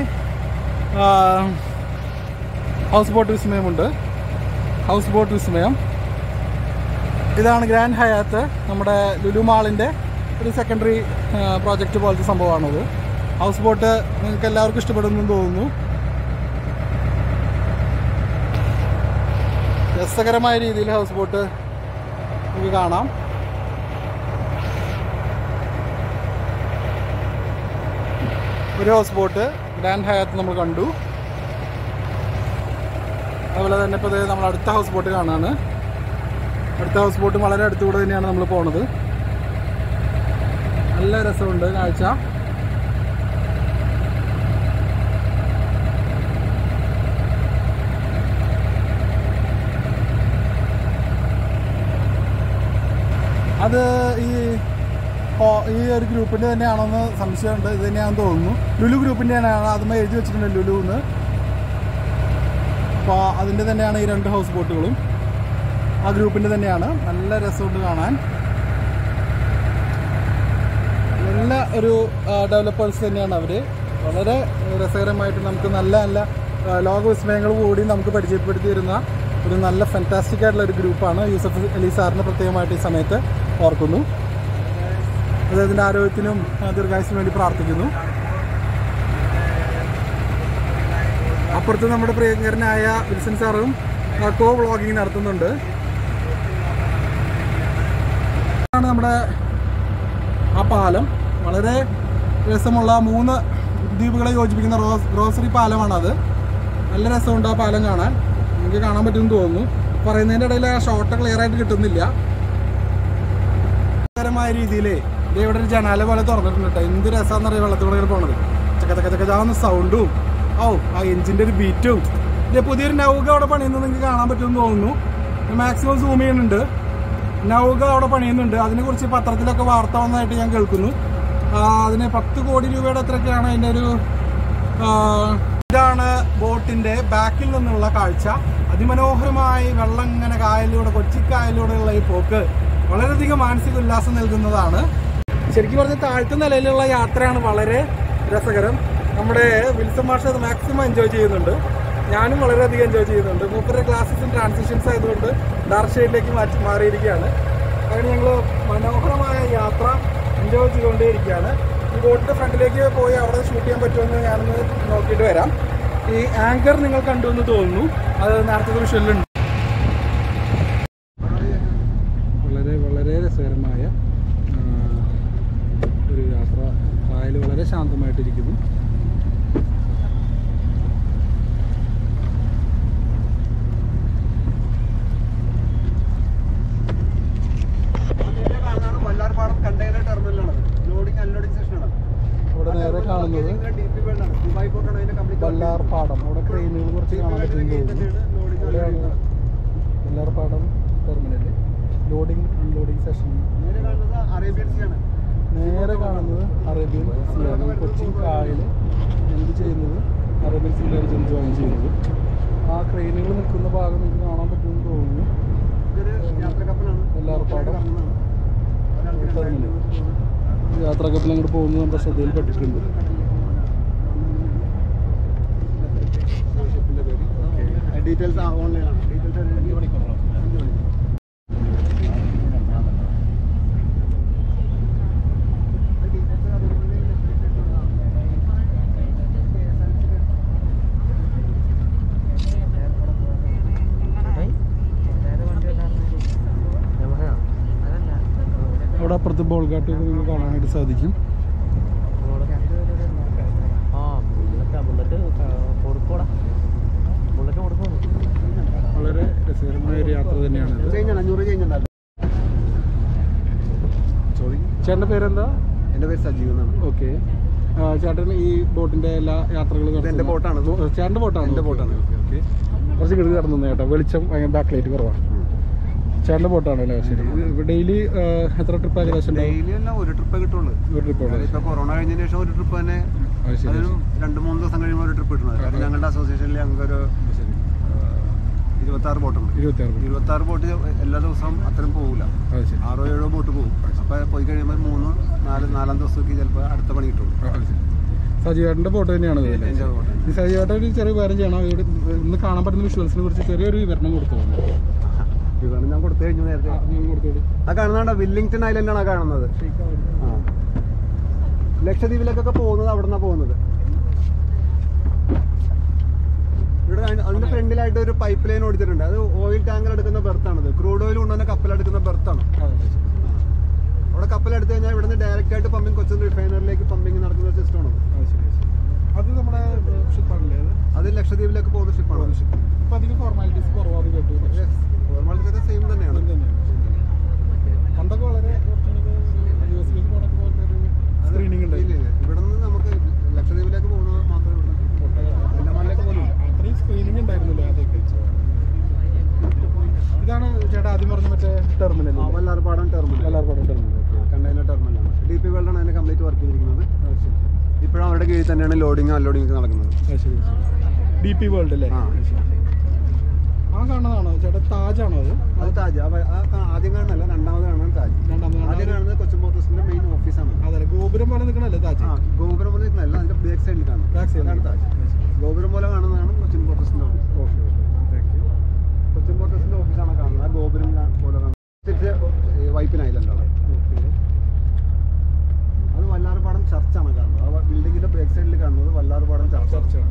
ഹൗസ് ബോട്ട് വിസ്മയമുണ്ട് ഹൗസ് ബോട്ട് വിസ്മയം ഇതാണ് ഗ്രാൻഡ് ഹയാത്ത് നമ്മുടെ ലുലു മാളിൻ്റെ ഒരു സെക്കൻഡറി പ്രോജക്റ്റ് പോലത്തെ സംഭവമാണത് ഹൗസ് ബോട്ട് നിങ്ങൾക്ക് എല്ലാവർക്കും ഇഷ്ടപ്പെടുന്നു എന്ന് തോന്നുന്നു രസകരമായ രീതിയിൽ ഹൗസ് ബോട്ട് നമുക്ക് കാണാം ഒരു ഹൗസ് ബോട്ട് ഗ്രാൻഡ് ഹയാത്ത് നമ്മൾ കണ്ടു അതുപോലെ തന്നെ ഇപ്പോൾ നമ്മൾ അടുത്ത ഹൗസ് ബോട്ട് കാണാണ് അടുത്ത ഹൗസ് ബോട്ട് വളരെ അടുത്തുകൂടെ തന്നെയാണ് നമ്മൾ പോണത് നല്ല രസമുണ്ട് കാഴ്ച അത് ഈ ഹോ- ഈ ഒരു ഗ്രൂപ്പിന്റെ തന്നെയാണെന്ന് സംശയമുണ്ട് ഇത് തന്നെയാണെന്ന് തോന്നുന്നു ലുലു ഗ്രൂപ്പിന്റെ തന്നെയാണ് അതുമ്മ എഴുതി വെച്ചിട്ടുണ്ട് ലുലു എന്ന് അപ്പോൾ അതിന്റെ തന്നെയാണ് ഈ രണ്ട് ഹൗസ് ബോട്ടുകളും ആ ഗ്രൂപ്പിന്റെ തന്നെയാണ് നല്ല രസമുണ്ട് കാണാൻ നല്ല ഒരു ഡെവലപ്പേഴ്സ് തന്നെയാണ് അവർ വളരെ രസകരമായിട്ട് നമുക്ക് നല്ല നല്ല ആ, ലോക വിസ്മയങ്ങൾ കൂടി നമുക്ക് പരിചയപ്പെടുത്തി തരുന്ന ഒരു നല്ല ഫാന്റാസ്റ്റിക് ആയിട്ടുള്ള ഒരു ഗ്രൂപ്പാണ് യൂസഫ് അലി സാറിന് പ്രത്യേകമായിട്ട് ഈ സമയത്ത് ഓർക്കുന്നു അദ്ദേഹത്തിൻ്റെ ആരോഗ്യത്തിനും ആ, ദീർഘായുസിനും വേണ്ടി പ്രാർത്ഥിക്കുന്നു അപ്പുറത്ത് നമ്മുടെ പ്രിയങ്കരനായ വിൽസൺ സാറും കോ വ്ളോഗിങ് നടത്തുന്നുണ്ട് ആണ് നമ്മുടെ ആ പാലം വളരെ രസമുള്ള മൂന്ന് ദ്വീപുകളെ യോജിപ്പിക്കുന്ന റോസ് ഗ്രോസറി പാലമാണത് നല്ല രസമുണ്ട് ആ പാലം കാണാൻ നിങ്ങൾക്ക് കാണാൻ പറ്റുമെന്ന് തോന്നുന്നു പറയുന്നതിൻ്റെ ഇടയിൽ ആ ഷോട്ട് ക്ലിയർ ആയിട്ട് കിട്ടുന്നില്ല രസകരമായ രീതിയിൽ ഇത് ഇവിടെ ഒരു ജനാല പോലെ തുറന്നിട്ടുണ്ട് കേട്ടോ എന്ത് രസമാണെന്ന് അറിയാം വെള്ളത്തിൽ കൂടെ പോണത് ചക്ക ചക്ക ചക്ക ചാവുന്ന സൗണ്ടും ഓ ആ എഞ്ചിൻ്റെ ഒരു ബീറ്റും ഇത് പുതിയൊരു നൗക അവിടെ പണിയുന്നത് നിങ്ങൾക്ക് കാണാൻ പറ്റുമെന്ന് തോന്നുന്നു മാക്സിമം സൂം ചെയ്യുന്നുണ്ട് നൗക അവിടെ പണിയുന്നുണ്ട് അതിനെക്കുറിച്ച് പത്രത്തിലൊക്കെ വാർത്ത വന്നതായിട്ട് ഞാൻ കേൾക്കുന്നു ആ, അതിന് പത്ത് കോടി രൂപയുടെ അത്രയൊക്കെയാണ് അതിൻ്റെ ഒരു ആ, ഇതാണ് ബോട്ടിന്റെ ബാക്കിൽ നിന്നുള്ള കാഴ്ച അതിമനോഹരമായി വെള്ളം ഇങ്ങനെ കായലിലൂടെ കൊച്ചി കായലിലൂടെയുള്ള ഈ പോക്ക് വളരെയധികം മാനസിക ഉല്ലാസം നൽകുന്നതാണ് ശരിക്കും പറഞ്ഞ താഴ്ത്ത നിലയിലുള്ള യാത്രയാണ് വളരെ രസകരം നമ്മുടെ വിൽസൺ മാഷ് അത് മാക്സിമം എൻജോയ് ചെയ്യുന്നുണ്ട് ഞാനും വളരെയധികം എൻജോയ് ചെയ്യുന്നുണ്ട് മൂപ്പരുടെ ക്ലാസ്സസും ട്രാൻസിഷൻസ് ആയതുകൊണ്ട് ഡാർക്ക് ഷെയ്ഡിലേക്ക് മാറ്റി മാറിയിരിക്കുകയാണ് അങ്ങനെ ഞങ്ങൾ മനോഹരമായ യാത്ര എൻജോയ് ചെയ്തുകൊണ്ടേയിരിക്കുകയാണ് ഈ ബോട്ടിന്റെ ഫ്രണ്ടിലേക്ക് പോയി അവിടെ ഷൂട്ട് ചെയ്യാൻ പറ്റുമെന്ന് ഞാനൊന്ന് നോക്കിയിട്ട് വരാം ഈ ആങ്കർ നിങ്ങൾ കണ്ടു എന്ന് തോന്നുന്നു അത് നേരത്തെ വിഷ്വലുണ്ട് വളരെ വളരെ രസകരമായ ആ, ഒരു യാത്ര കായൽ വളരെ ശാന്തമായിട്ടിരിക്കുന്നു വല്ലാർപാടം കണ്ടെയ്നർ ടെർമിനലാണ് ലോഡിംഗ് അൺലോഡിംഗ് സെക്ഷനാണ് അവിടെ നേരെ കാണുന്നത് ഡി പി വേൾഡാണ് ദുബായ് പോർട്ടാണ് അതിന്റെ കംപ്ലീറ്റ് വല്ലാർപാടം അവിടെ ട്രെയിനുകൾ കുറച്ച് കാണാൻ പറ്റുമെന്ന് തോന്നുന്നു അവിടെയാണ് Vallarpadam terminal loading unloading session നേരെ കാണുന്നത് അറേബ്യൻ സീ ആണ് നേരെ കാണുന്നത് അറേബ്യൻ സീയാണ് ഈ കൊച്ചിൻ കായൽ എന്ത് ചെയ്യുന്നത് അറേബ്യൻ സീലാണ് ജന്തുവാണ് ചെയ്യുന്നത് ആ ട്രെയിനുകൾ നിൽക്കുന്ന ഭാഗം നിങ്ങൾക്ക് കാണാൻ പറ്റുമെന്ന് തോന്നുന്നു ഇതൊരു യാത്ര കപ്പലാണ് വല്ലാർപാടം ഒരാൾക്ക് ടെർമിനൽ യാത്രാ കപ്പൽ അങ്ങോട്ട് പോകുന്നത് നമ്മുടെ ശ്രദ്ധയിൽപ്പെട്ടിട്ടുണ്ട് ഡീറ്റെയിൽസ് ഓൺലൈനാണ് ഡീറ്റെയിൽസ് അഞ്ച് മണിക്കൂറോളം അഞ്ച് മണിക്കൂർ അവിടെ അപ്പുറത്ത് ബോൾഗാട്ട് നിങ്ങൾക്ക് കാണാനായിട്ട് സാധിക്കും വളരെ രസകരമായ ഒരു യാത്ര തന്നെയാണിത് ചേഞ്ച് ആണ് അഞ്ഞൂറ് ചേഞ്ച് ഉണ്ടായിരുന്നു ചേട്ടൻ്റെ പേരെന്താ എൻ്റെ പേര് സജീവ് എന്നാണ് ഓക്കെ ചേട്ടൻ ഈ ബോട്ടിന്റെ എല്ലാ യാത്രകളും ഇത് എൻ്റെ ബോട്ടാണ്. നടത്തുന്ന- ചേട്ടൻ്റെ ബോട്ടാണ് എൻ്റെ ബോട്ടാണ്. ഓക്കെ കുറച്ച് കിടന്ന് കിടന്നു ചേട്ടാ വെളിച്ചം ബാക്ക് ലൈറ്റ് കുറവാണ് ചേട്ടൻ്റെ ബോട്ടാണ് അല്ലേ ശരി ഡെയിലി എത്ര ട്രിപ്പ് ഏകദേശം ഉണ്ടാവും? ഡെയിലി തന്നെ ഒരു ട്രിപ്പേ കിട്ടുള്ളൂ ഒരു ട്രിപ്പ് കാരണം ഇപ്പൊ കൊറോണ കഴിഞ്ഞതിന് ശേഷം ഒരു ട്രിപ്പ് തന്നെ അത് ശരി അതിനും രണ്ട് മൂന്ന് ദിവസം കഴിയുമ്പോൾ ഒരു ട്രിപ്പ് കിട്ടുന്നത് കാരണം ഞങ്ങളുടെ അസോസിയേഷനിൽ ഞങ്ങൾക്കൊരു ശരി ഇരുപത്തി ആറ് ബോട്ടുണ്ട് ഇരുപത്തി ആറ് ഇരുപത്തി ആറ് ബോട്ട് എല്ലാ ദിവസവും അത്രയും പോകില്ല അത് ശരി ആറോ ഏഴോ ബോട്ട് പോകും അപ്പൊ പോയി കഴിയുമ്പോൾ മൂന്ന് നാല് നാലാം ദിവസത്തേക്ക് ചിലപ്പോൾ അടുത്ത പണി കിട്ടുള്ളൂ ആ, അത് ശരി സജീവേട്ടൻ്റെ ബോട്ട് തന്നെയാണ് ഇത് അല്ലേ? എൻ്റെ ബോട്ട് ഈ സജീവേട്ടൻ ഒരു ചെറിയ കാര്യം ചെയ്യണം ഇവിടെ ഇന്ന് കാണാൻ പറ്റുന്ന വിഷ്വൽസിനെ കുറിച്ച് ചെറിയൊരു വിവരണം കൊടുത്തു ഇതാണ് ഞാൻ കൊടുത്തു കഴിഞ്ഞു നേരത്തെ കൊടുത്തോളൂ ആ കാണുന്നതാണ് വില്ലിംഗ്ടൺ ഐലൻഡ് ആണ് ആ കാണുന്നത് ആ ലക്ഷദ്വീപിലേക്കൊക്കെ പോകുന്നത് അവിടെ നിന്നാണ് പോകുന്നത് ഇവിടെ അതിന് അതിന്റെ ഫ്രണ്ടിലായിട്ട് ഒരു പൈപ്പ് ലൈൻ ഓടിച്ചിട്ടുണ്ട് അത് ഓയിൽ ടാങ്കർ എടുക്കുന്ന ബെർത്താണത് ക്രൂഡ് ഓയിൽ കൊണ്ടുവന്ന കപ്പലെടുക്കുന്ന ബെർത്താണ് ഡയറക്റ്റ് ആയിട്ട് പമ്പിങ് കൊച്ചിൻ റിഫൈനറിലേക്ക് പമ്പിങ് നടക്കുന്ന സിസ്റ്റമാണ് ആ, ശരി, ശരി. അത് നമ്മുടെ ഷിപ്പാണല്ലേ അത് അത് ലക്ഷദ്വീപിലേക്ക് പോകുന്ന ഷിപ്പാണ് ഇപ്പൊ അധികം ഫോർമാലിറ്റീസ് കുറവാണ് കേട്ടു പക്ഷേ ഫോർമാലിറ്റി സെയിം തന്നെയാണ് ഇത് തന്നെയാണ്. പണ്ടൊക്കെ വളരെ കുറച്ചുകൂടി യു എസിലേക്ക് പോകണ പോലത്തെ ഒരു സ്ക്രീനിങ് ഇല്ല, ഉണ്ടായിരുന്നു ഇല്ല. ഇവിടുന്ന് നമുക്ക് ലക്ഷദ്വീപിലേക്ക് പോകുന്നത് മാത്രമേ ഇവിടുന്ന് അല്ലമാനിലേക്ക് പോലും അത്രയും സ്ക്രീനിങ് ഉണ്ടായിരുന്നില്ല ആദ്യമൊക്കെ ഇതാണ് ചേട്ടാ ആദ്യം പറഞ്ഞ മറ്റേ ടെർമിനൽ വല്ലാർപാടം ടെർമിനൽ എല്ലാവർക്കും ടെർമിനൽ കണ്ടെയ്നർ ടെർമിനലാണ് ഡി പി വേൾഡാണ് അതിന്റെ കംപ്ലീറ്റ് വർക്ക് ചെയ്തിരിക്കുന്നത് ഇപ്പോഴും അവരുടെ കീഴിൽ തന്നെയാണ് ലോഡിങ് അൺലോഡിങ് ഒക്കെ നടക്കുന്നത് ഡി പി വേൾഡ് അല്ലേ ആ. ആ കാണുന്നതാണോ ചേട്ടാ താജാണോ അത് അത് താജ് ആ വ- ആ കാ- ആദ്യം കാണുന്നല്ല രണ്ടാമത് കാണുന്നത് താജ് രണ്ടാമത് ആദ്യം കാണുന്നത് കാണുന്നത് കൊച്ചിൻ പോർട്ടസിന്റെ മെയിൻ ഓഫീസാണ് അതെ ഗോപുരം പോലെ നിൽക്കണല്ലേ താജ് ആ ഗോപുരം പോലെ നിൽക്കുന്നതല്ല അതിന്റെ ബാക്ക് സൈഡിൽ കാണും Back side. അതാണ് താജ് ഗോപുരം പോലെ കാണുന്നതാണ് കൊച്ചിൻ പോർട്ടസിന്റെ office okay thank you Cochin പോർട്ടസിന്റെ ഓഫീസാണ് കാണുന്നത് ആ ഗോപുരം കാ- പോലെ കാണുന്നത് തിരിച്ച് വൈപ്പിൻ ഐലൻഡാണ് ഓക്കെ അത് വല്ലാർപാടം ചർച്ചാണ് കാണുന്നത് ആ ബിൽഡിങ്ങിന്റെ ബാക്ക് സൈഡിൽ കാണുന്നത് വല്ലാർപാടം ചർച്ച ചർച്ച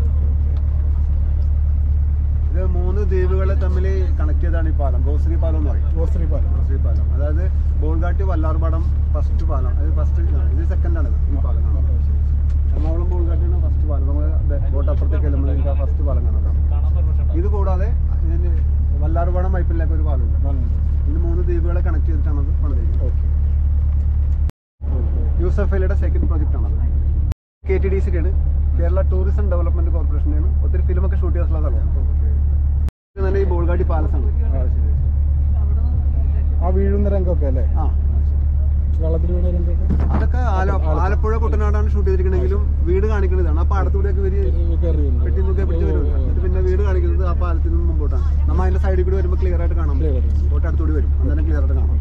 ഇത് മൂന്ന് ദ്വീപുകളെ തമ്മിൽ കണക്ട് ചെയ്താണ് ഈ പാലം ഗോശ്രീ പാലം എന്ന് പറയും ഗോശ്രീ പാലം ഗോശ്രീ പാലം അതായത് ബോൾഗാട്ടി വല്ലാർപാടം ഫസ്റ്റ് പാലം അത് ഫസ്റ്റ് ഇത് സെക്കൻഡ് ആണ് ഇത്, ഈ പാലം കാണുന്നത് എറണാകുളം ബോൾഗാട്ടിയാണ് ഫസ്റ്റ് പാലം നമ്മൾ ബോട്ടപ്പുറത്തേക്ക് എല്ലുമ്പോൾ ഫസ്റ്റ് പാലം കാണാം ഇത് കൂടാതെ ഇതിന് വല്ലാർപാടം പൈപ്പിലേക്ക് ഒരു പാലമുണ്ട് ഇതിന് മൂന്ന് ദ്വീപുകളെ കണക്ട് ചെയ്തിട്ടാണ് അത് പണിതിരിക്കുന്നത് ഓക്കെ യൂസഫ് അലിയുടെ സെക്കൻഡ് പ്രോജക്റ്റ് ആണത് കെ ടി ഡി സിക്കാണ് കേരള ടൂറിസം ഡെവലപ്മെന്റ് കോർപ്പറേഷനാണ് ഒത്തിരി ഫിലിമൊക്കെ ഷൂട്ട് ചെയ്തിട്ടുള്ള സ്ഥലമാണ് ഇത് തന്നെ ഈ ബോൾഗാട്ടി പാലസ് ആണ് ആ ശരി ആ വീഴുന്ന രംഗമൊക്കെ അല്ലേ ആ വെള്ളത്തിൽ വീണ രംഗമൊക്കെ അതൊക്കെ ആല- ആലപ്പുഴ കുട്ടനാടാണ് ഷൂട്ട് ചെയ്തിരിക്കണെങ്കിലും വീട് കാണിക്കുന്നതാണ് ആ പാടത്തൂടെയൊക്കെ ഇവര് കയറി വരുന്നു വെട്ടി നോക്കിയാൽ പിടിച്ച് വരും എന്നിട്ട് പിന്നെ വീട് കാണിക്കുന്നത് ആ പാലത്തിൽ നിന്ന് മുമ്പോട്ടാണ് നമ്മൾ അതിന്റെ സൈഡിൽ കൂടി വരുമ്പോൾ ക്ലിയർ ആയിട്ട് കാണാം Clear ആയിട്ട് കാണാം. ബോട്ട് അടുത്തൂടി വരും അന്നേരം ക്ലിയർ ആയിട്ട് കാണാം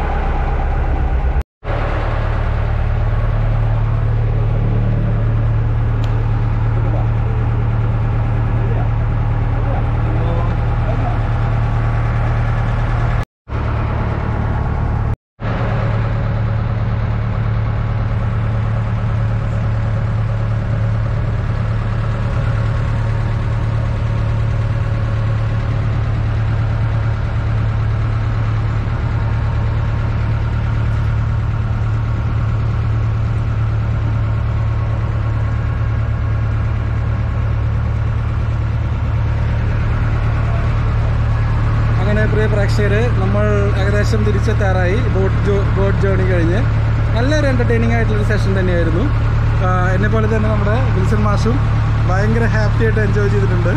അങ്ങനെ പ്രിയ പ്രേക്ഷകര് നമ്മൾ ഏകദേശം തിരിച്ചെത്താറായി ബോട്ട് ജോ ബോട്ട് ജേണി കഴിഞ്ഞ് നല്ലൊരു എൻ്റർടൈനിങ് ആയിട്ടുള്ളൊരു സെഷൻ തന്നെയായിരുന്നു ആഹ് എന്നെ പോലെ തന്നെ നമ്മുടെ വിൽസൺ മാഷും ഭയങ്കര ഹാപ്പി ആയിട്ട് എൻജോയ് ചെയ്തിട്ടുണ്ട്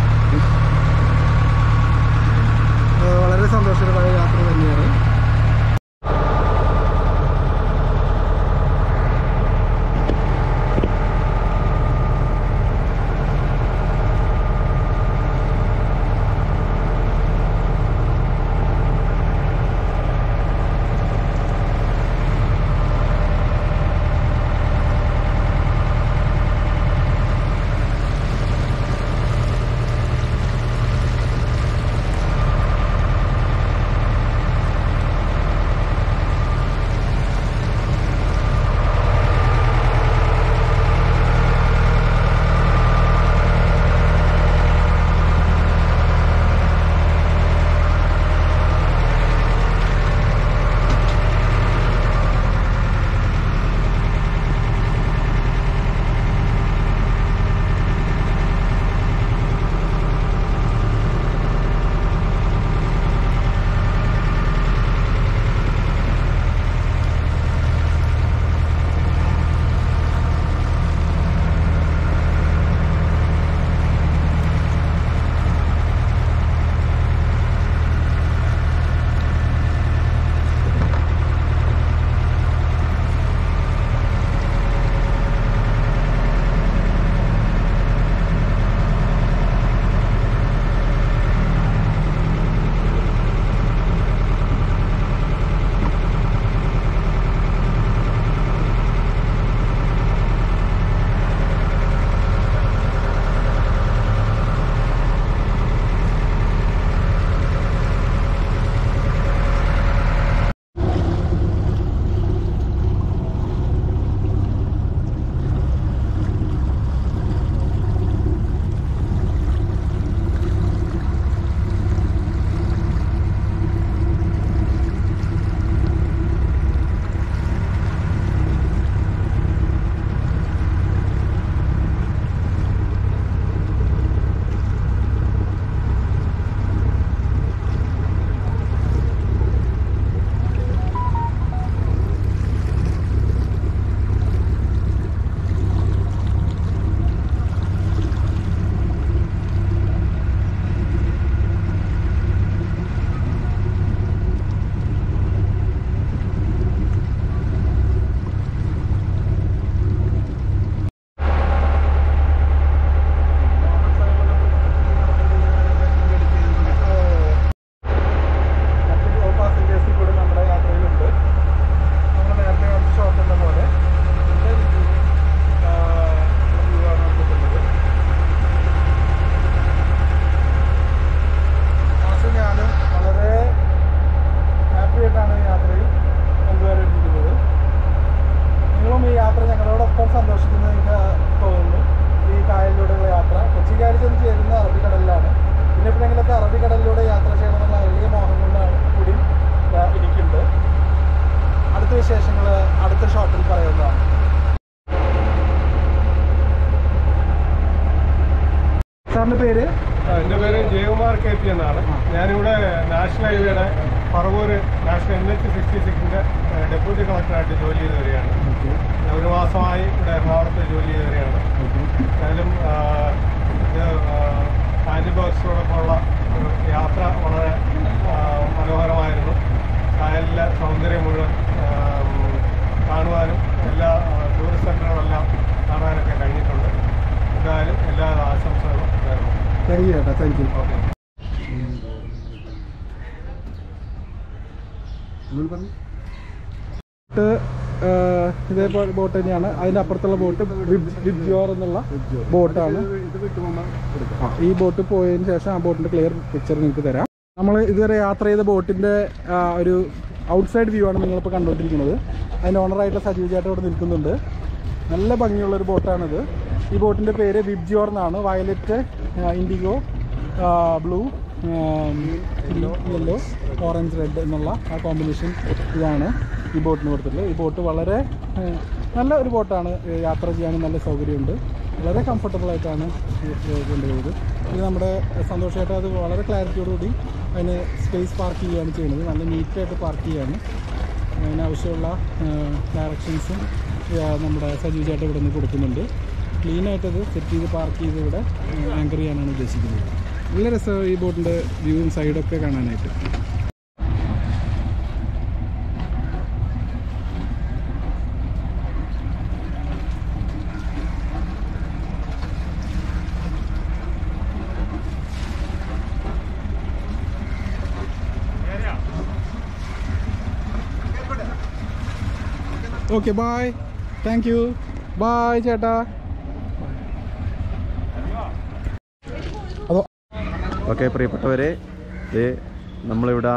ആഹ് വളരെ സന്തോഷകരമായ യാത്ര തന്നെയാണ് പി എന്നാണ് ഞാനിവിടെ നാഷണൽ ഹൈവേയുടെ Paravur national N H sixty സിക്സിന്റെ ഡെപ്യൂട്ടി കളക്ടറായിട്ട് ജോലി ചെയ്ത് വരികയാണ് ഞാൻ ഒരു മാസമായി ഇവിടെ എറണാകുളത്ത് ജോലി ചെയ്ത് വരികയാണ് എന്തായാലും ആ, ഇത് ആൻറ്റിബോക്സിനോടൊപ്പമുള്ള ഒരു യാത്ര വളരെ ആ, മനോഹരമായിരുന്നു കായലിലെ സൗന്ദര്യം മുഴുവൻ ആ, കാണുവാനും എല്ലാ ടൂറിസ്റ്റ് സെൻ്ററുകളെല്ലാം കാണാനൊക്കെ കഴിഞ്ഞിട്ടുണ്ട് എന്തായാലും എല്ലാ ആശംസകളും നേരുന്നു താങ്ക് യു ചേട്ടാ താങ്ക് യു ഓക്കെ നിങ്ങൾ പറഞ്ഞു ബോട്ട് ഇതേപോലെ ബോട്ട് തന്നെയാണ് അതിൻ്റെ അപ്പുറത്തുള്ള ബോട്ട് വിബ്ജോർ എന്നുള്ള ബോട്ടാണ് ഇത് ഇത് വിട്ടുപോകുമ്പോൾ എടുക്കാം ആ, ഈ ബോട്ട് പോയതിന് ശേഷം ആ ബോട്ടിന്റെ ക്ലിയർ പിക്ചർ നിങ്ങൾക്ക് തരാം നമ്മൾ ഇതുവരെ യാത്ര ചെയ്ത ബോട്ടിന്റെ ആ, ഒരു ഔട്ട്സൈഡ് വ്യൂ ആണ് നിങ്ങളിപ്പോൾ കണ്ടുകൊണ്ടിരിക്കുന്നത് അതിൻ്റെ ഓണറായിട്ടുള്ള സജീവ് ചേട്ടൻ ഇവിടെ നിൽക്കുന്നുണ്ട് നല്ല ഭംഗിയുള്ള ഒരു ബോട്ടാണിത് ഈ ബോട്ടിന്റെ പേര് വിബ്ജിയോർ എന്നാണ് violet indigo blue yellow orange red എന്നുള്ള ആ കോമ്പിനേഷൻ ഇതാണ് ഈ ബോട്ടിന് കൊടുത്തിട്ടുള്ളത് ഈ ബോട്ട് വളരെ ആ, നല്ല ഒരു ബോട്ടാണ് ഏ, യാത്ര ചെയ്യാനും നല്ല സൗകര്യമുണ്ട് വളരെ കംഫർട്ടബിൾ ആയിട്ടാണ് ഇത് കൊണ്ടുപോയത് ഇത് നമ്മുടെ സന്തോഷമായിട്ട് അത് വളരെ ക്ലാരിറ്റിയോടുകൂടി അതിന് സ്പേസ് പാർക്ക് ചെയ്യുകയാണ് ചെയ്യുന്നത് നല്ല നീറ്റായിട്ട് പാർക്ക് ചെയ്യുകയാണ് അതിനാവശ്യമുള്ള ഡയറക്ഷൻസും നമ്മുടെ സജീവ് ചേട്ടൻ ഇവിടെ നിന്ന് കൊടുക്കുന്നുണ്ട് ക്ലീനായിട്ടത് സെറ്റ് ചെയ്ത് പാർക്ക് ചെയ്ത് ഇവിടെ ആങ്കർ ചെയ്യാനാണ് ഉദ്ദേശിക്കുന്നത് നല്ല രസമാണ് ഈ ബോട്ടിൻ്റെ വ്യൂവും സൈഡൊക്കെ കാണാനായിട്ട് okay bye thank you bye ചേട്ടാ അതോ ഓക്കെ പ്രിയപ്പെട്ടവരെ ദേ നമ്മളിവിടെ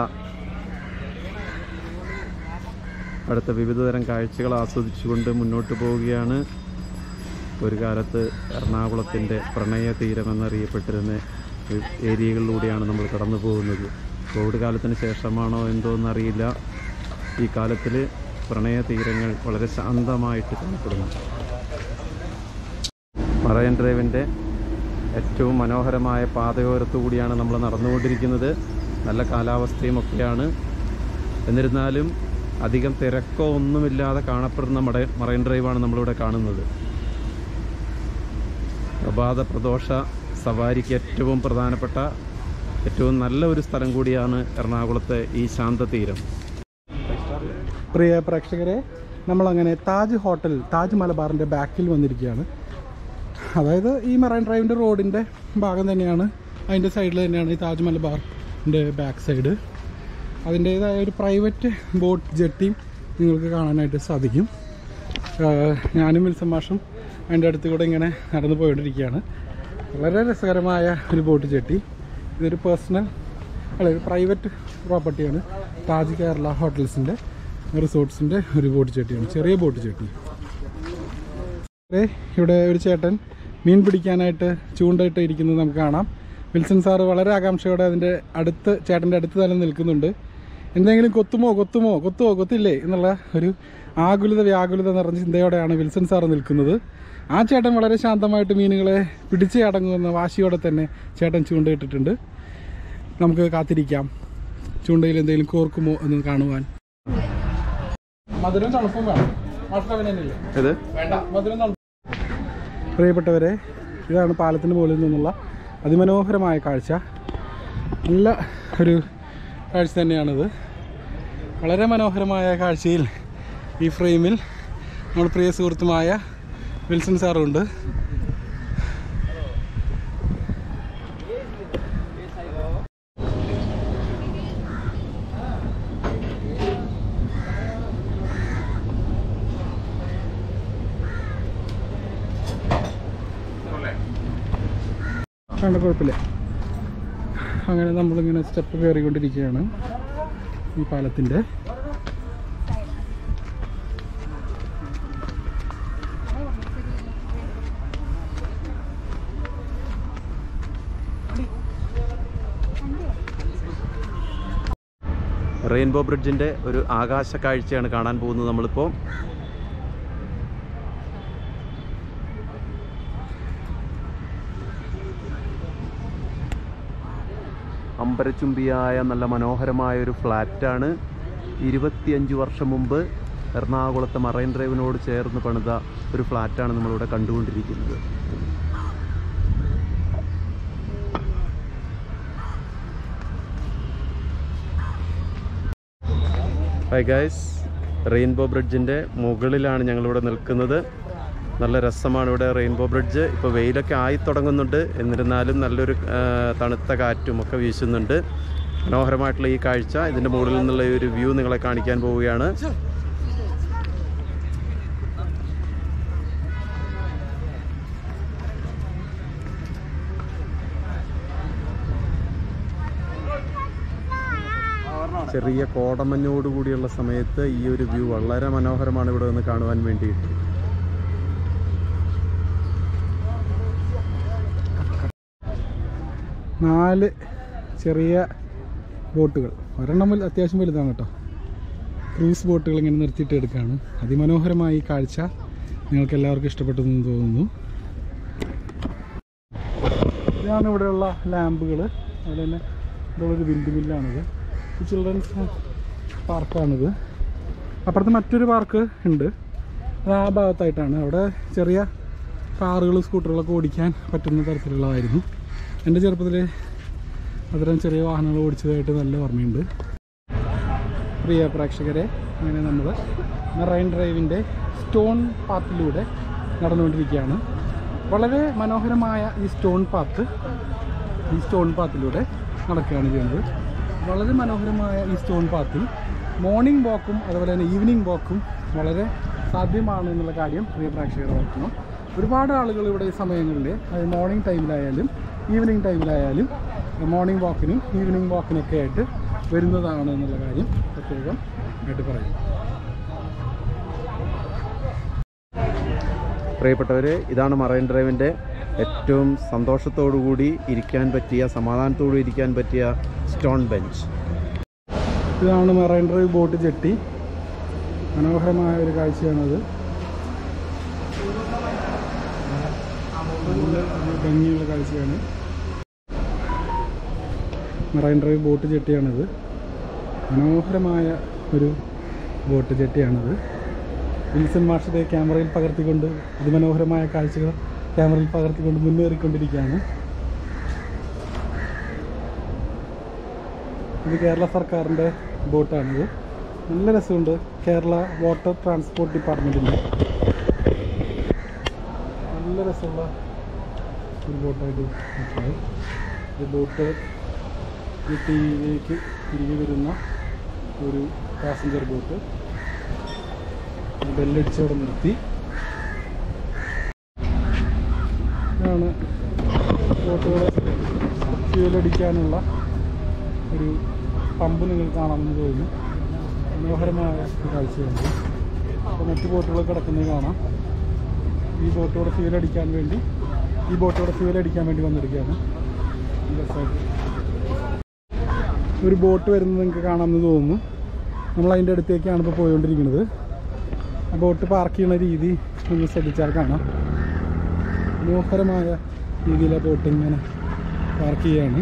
അടുത്ത വിവിധതരം കാഴ്ചകൾ ആസ്വദിച്ചുകൊണ്ട് മുന്നോട്ട് പോവുകയാണ് ഒരു കാലത്ത് എറണാകുളത്തിൻ്റെ പ്രണയ തീരമെന്നറിയപ്പെട്ടിരുന്ന ഒരു ഏരിയകളിലൂടെയാണ് നമ്മൾ കടന്നു പോകുന്നത് കോവിഡ് കാലത്തിന് ശേഷമാണോ എന്തോ എന്നറിയില്ല ഈ കാലത്തിൽ പ്രണയ തീരങ്ങൾ വളരെ ശാന്തമായിട്ട് കാണപ്പെടുന്നു മറൈൻ ഡ്രൈവിൻ്റെ ഏറ്റവും മനോഹരമായ പാതയോരത്തു കൂടിയാണ് നമ്മൾ നടന്നുകൊണ്ടിരിക്കുന്നത് നല്ല കാലാവസ്ഥയും ഒക്കെയാണ് എന്നിരുന്നാലും അധികം തിരക്കോ ഒന്നുമില്ലാതെ കാണപ്പെടുന്ന മട മറൈൻ ഡ്രൈവാണ് നമ്മളിവിടെ കാണുന്നത് പ്രഭാത പ്രദോഷ സവാരിക്ക് ഏറ്റവും പ്രധാനപ്പെട്ട ഏറ്റവും നല്ല ഒരു സ്ഥലം കൂടിയാണ് എറണാകുളത്തെ ഈ ശാന്തതീരം പ്രിയ പ്രേക്ഷകരെ നമ്മളങ്ങനെ താജ് ഹോട്ടൽ താജ് മലബാറിൻ്റെ ബാക്കിൽ വന്നിരിക്കുകയാണ് അതായത് ഈ മറൈൻ ഡ്രൈവിൻ്റെ റോഡിൻ്റെ ഭാഗം തന്നെയാണ് അതിൻ്റെ സൈഡിൽ തന്നെയാണ് ഈ താജ് മലബാറിൻ്റെ ബാക്ക് സൈഡ് അതിൻ്റേതായ ഒരു പ്രൈവറ്റ് ബോട്ട് ജെട്ടിയും നിങ്ങൾക്ക് കാണാനായിട്ട് സാധിക്കും ആഹ് ഞാനും വിൽസം മാഷും അതിൻ്റെ അടുത്ത് കൂടെ ഇങ്ങനെ നടന്നു പോയിക്കൊണ്ടിരിക്കുകയാണ് വളരെ രസകരമായ ഒരു ബോട്ട് ജെട്ടി ഇതൊരു പേഴ്സണൽ അല്ല ഒരു പ്രൈവറ്റ് പ്രോപ്പർട്ടിയാണ് താജ് കേരള ഹോട്ടൽസിൻ്റെ റിസോർട്ട്സിൻ്റെ ഒരു ബോട്ട് ചെട്ടിയാണ് ചെറിയ ബോട്ട് ചെട്ടി ദേ, ഇവിടെ ഒരു ചേട്ടൻ മീൻ പിടിക്കാനായിട്ട് ചൂണ്ടയിട്ട് ഇരിക്കുന്നത് നമുക്ക് കാണാം വിൽസൺ സാറ് വളരെ ആകാംക്ഷയോടെ അതിൻ്റെ അടുത്ത് ചേട്ടൻ്റെ അടുത്ത് തന്നെ നിൽക്കുന്നുണ്ട് എന്തെങ്കിലും കൊത്തുമോ കൊത്തുമോ കൊത്തുമോ കൊത്തില്ലേ എന്നുള്ള ഒരു ആകുലത വ്യാകുലത നിറഞ്ഞ ചിന്തയോടെയാണ് വിൽസൺ സാറ് നിൽക്കുന്നത് ആ ചേട്ടൻ വളരെ ശാന്തമായിട്ട് മീനുകളെ പിടിച്ചേ അടങ്ങുമെന്ന വാശിയോടെ തന്നെ ചേട്ടൻ ചൂണ്ടയിട്ടിട്ടുണ്ട് നമുക്ക് കാത്തിരിക്കാം ചൂണ്ടയിൽ എന്തെങ്കിലും കോർക്കുമോ എന്ന് കാണുവാൻ മധുരം തണുപ്പും വേണം മാത്രമല്ലേ ഇത് വേണ്ട മധുരം തണുപ്പ് പ്രിയപ്പെട്ടവരെ ഇതാണ് പാലത്തിന് മുകളിൽ നിന്നുള്ള അതിമനോഹരമായ കാഴ്ച നല്ല ഒരു കാഴ്ച തന്നെയാണിത് വളരെ മനോഹരമായ കാഴ്ചയിൽ ഈ ഫ്രെയിമിൽ നമ്മുടെ പ്രിയ സുഹൃത്തുമായ വിൽസൺ സാറുണ്ട് വേണ്ട കുഴപ്പമില്ല അങ്ങനെ നമ്മളിങ്ങനെ സ്റ്റെപ്പ് കയറിക്കൊണ്ടിരിക്കുകയാണ് ഈ പാലത്തിൻ്റെ റെയിൻബോ ബ്രിഡ്ജിൻ്റെ ഒരു ആകാശ കാഴ്ചയാണ് കാണാൻ പോകുന്നത് നമ്മളിപ്പോൾ ആ അമ്പരച്ചുംബിയായ നല്ല മനോഹരമായ ഒരു ഫ്ലാറ്റാണ് ഇരുപത്തിയഞ്ച് വർഷം മുമ്പ് എറണാകുളത്തെ മറൈൻ ഡ്രൈവിനോട് ചേർന്ന് പണിത ഒരു ഫ്ലാറ്റാണ് നമ്മളിവിടെ കണ്ടുകൊണ്ടിരിക്കുന്നത് ഹായ് ഗൈസ് റെയിൻബോ ബ്രിഡ്ജിൻ്റെ മുകളിലാണ് ഞങ്ങളിവിടെ നിൽക്കുന്നത് നല്ല രസമാണ് ഇവിടെ റെയിൻബോ ബ്രിഡ്ജ് ഇപ്പോൾ വെയിലൊക്കെ ആയി തുടങ്ങുന്നുണ്ട് എന്നിരുന്നാലും നല്ലൊരു ആ, തണുത്ത കാറ്റും ഒക്കെ വീശുന്നുണ്ട് മനോഹരമായിട്ടുള്ള ഈ കാഴ്ച ഇതിൻ്റെ മുകളിൽ നിന്നുള്ള ഈ ഒരു വ്യൂ നിങ്ങളെ കാണിക്കാൻ പോവുകയാണ് ചെറിയ കോടമഞ്ഞോട് കൂടിയുള്ള സമയത്ത് ഈ ഒരു വ്യൂ വളരെ മനോഹരമാണ് ഇവിടെ നിന്ന് കാണുവാൻ വേണ്ടിയിട്ട് നാല് ചെറിയ ബോട്ടുകൾ ഒരെണ്ണം വലു- അത്യാവശ്യം വലുതാണ് കേട്ടോ ക്രൂസ് ബോട്ടുകൾ ഇങ്ങനെ നിർത്തിയിട്ട് എടുക്കുകയാണ് അതിമനോഹരമായ ഈ കാഴ്ച നിങ്ങൾക്ക് എല്ലാവർക്കും ഇഷ്ടപ്പെട്ടെന്ന് തോന്നുന്നു ഇതാണ് ഇവിടെയുള്ള ലാമ്പുകൾ അതുപോലെ തന്നെ ഇതുള്ളൊരു വിൻഡ് മില്ലാണിത് ഈ ചിൽഡ്രൻസ് പാർക്കാണിത് അപ്പുറത്ത് മറ്റൊരു പാർക്ക് ഉണ്ട് അത് ആ ഭാഗത്തായിട്ടാണ് അവിടെ ചെറിയ കാറുകൾ സ്കൂട്ടറുകളൊക്കെ ഓടിക്കാൻ പറ്റുന്ന തരത്തിലുള്ളതായിരുന്നു എൻ്റെ ചെറുപ്പത്തിൽ അത്തരം ചെറിയ വാഹനങ്ങൾ ഓടിച്ചതായിട്ട് നല്ല ഓർമ്മയുണ്ട് പ്രിയ പ്രേക്ഷകരെ അങ്ങനെ നമ്മൾ മെറൈൻ ഡ്രൈവിൻ്റെ സ്റ്റോൺ പാത്തിലൂടെ നടന്നുകൊണ്ടിരിക്കുകയാണ് വളരെ മനോഹരമായ ഈ സ്റ്റോൺ പാത്ത് ഈ സ്റ്റോൺ പാത്തിലൂടെ നടക്കുകയാണ് ചെയ്യുന്നത് വളരെ മനോഹരമായ ഈ സ്റ്റോൺ പാത്തിൽ മോർണിംഗ് വാക്കും അതുപോലെ തന്നെ ഈവനിങ് വാക്കും വളരെ സാധ്യമാണ് എന്നുള്ള കാര്യം പ്രിയ പ്രേക്ഷകർ ഓർക്കണം ഒരുപാട് ആളുകൾ ഇവിടെ ഈ സമയങ്ങളിൽ അത് മോർണിംഗ് ടൈമിലായാലും ഈവനിങ് ടൈമിലായാലും മോർണിംഗ് വാക്കിനും ഈവനിങ് വാക്കിനൊക്കെ ആയിട്ട് വരുന്നതാണ് എന്നുള്ള കാര്യം പ്രത്യേകം ആയിട്ട് പറയും പ്രിയപ്പെട്ടവരെ ഇതാണ് മറൈൻ ഡ്രൈവിൻ്റെ ഏറ്റവും സന്തോഷത്തോടു കൂടി ഇരിക്കാൻ പറ്റിയ സമാധാനത്തോടു ഇരിക്കാൻ പറ്റിയ സ്റ്റോൺ ബെഞ്ച് ഇതാണ് മെറൈൻ ഡ്രൈവ് ബോട്ട് ജെട്ടി മനോഹരമായ ഒരു കാഴ്ചയാണത് നല്ല ഭംഗിയുള്ള കാഴ്ചയാണ് മെറൈൻ ഡ്രൈവ് ബോട്ട് ജെട്ടിയാണിത് മനോഹരമായ ഒരു ബോട്ട് ജെട്ടിയാണിത് വിൽസൺ മാഷിൻ്റെ ക്യാമറയിൽ പകർത്തിക്കൊണ്ട് അതിമനോഹരമായ കാഴ്ചകൾ ക്യാമറയിൽ പകർത്തിക്കൊണ്ട് മുന്നേറിക്കൊണ്ടിരിക്കുകയാണ് ഇത് കേരള സർക്കാരിൻ്റെ ബോട്ടാണിത് നല്ല രസമുണ്ട് കേരള വാട്ടർ ട്രാൻസ്പോർട്ട് ഡിപ്പാർട്ട്മെൻറ്റിൻ്റെ നല്ല രസമുള്ള ഒരു ബോട്ടായിട്ട് നിൽക്കുന്നത് ഈ ബോട്ട് ഊട്ടിയിലേക്ക് തിരികെ വരുന്ന ഒരു പാസഞ്ചർ ബോട്ട് ബെല്ലടിച്ച് അവിടെ നിർത്തി ഇതാണ് ബോട്ടുകൾ ഫ്യൂലടിക്കാനുള്ള ഒരു പമ്പ് നിങ്ങൾ കാണാമെന്ന് തോന്നുന്നു മനോഹരമായ ഒരു കാഴ്ചയുണ്ട് അപ്പോൾ മറ്റു ബോട്ടുകൾ കിടക്കുന്നത് കാണാം ഈ ബോട്ടോടെ ഫ്യൂൽ അടിക്കാൻ വേണ്ടി ഈ ബോട്ടോടെ ഫ്യൂൽ അടിക്കാൻ വേണ്ടി വന്നിരിക്കുകയാണ് ഈ രസമായിട്ട് ഒരു ബോട്ട് വരുന്നത് നിങ്ങൾക്ക് കാണാമെന്ന് തോന്നുന്നു നമ്മൾ അതിൻ്റെ അടുത്തേക്കാണ് ഇപ്പോൾ പോയിക്കൊണ്ടിരിക്കുന്നത് ആ ബോട്ട് പാർക്ക് ചെയ്യുന്ന രീതി നിങ്ങൾ ശ്രദ്ധിച്ചാൽ കാണാം മനോഹരമായ രീതിയിൽ ആ ബോട്ട് ഇങ്ങനെ പാർക്ക് ചെയ്യുകയാണ്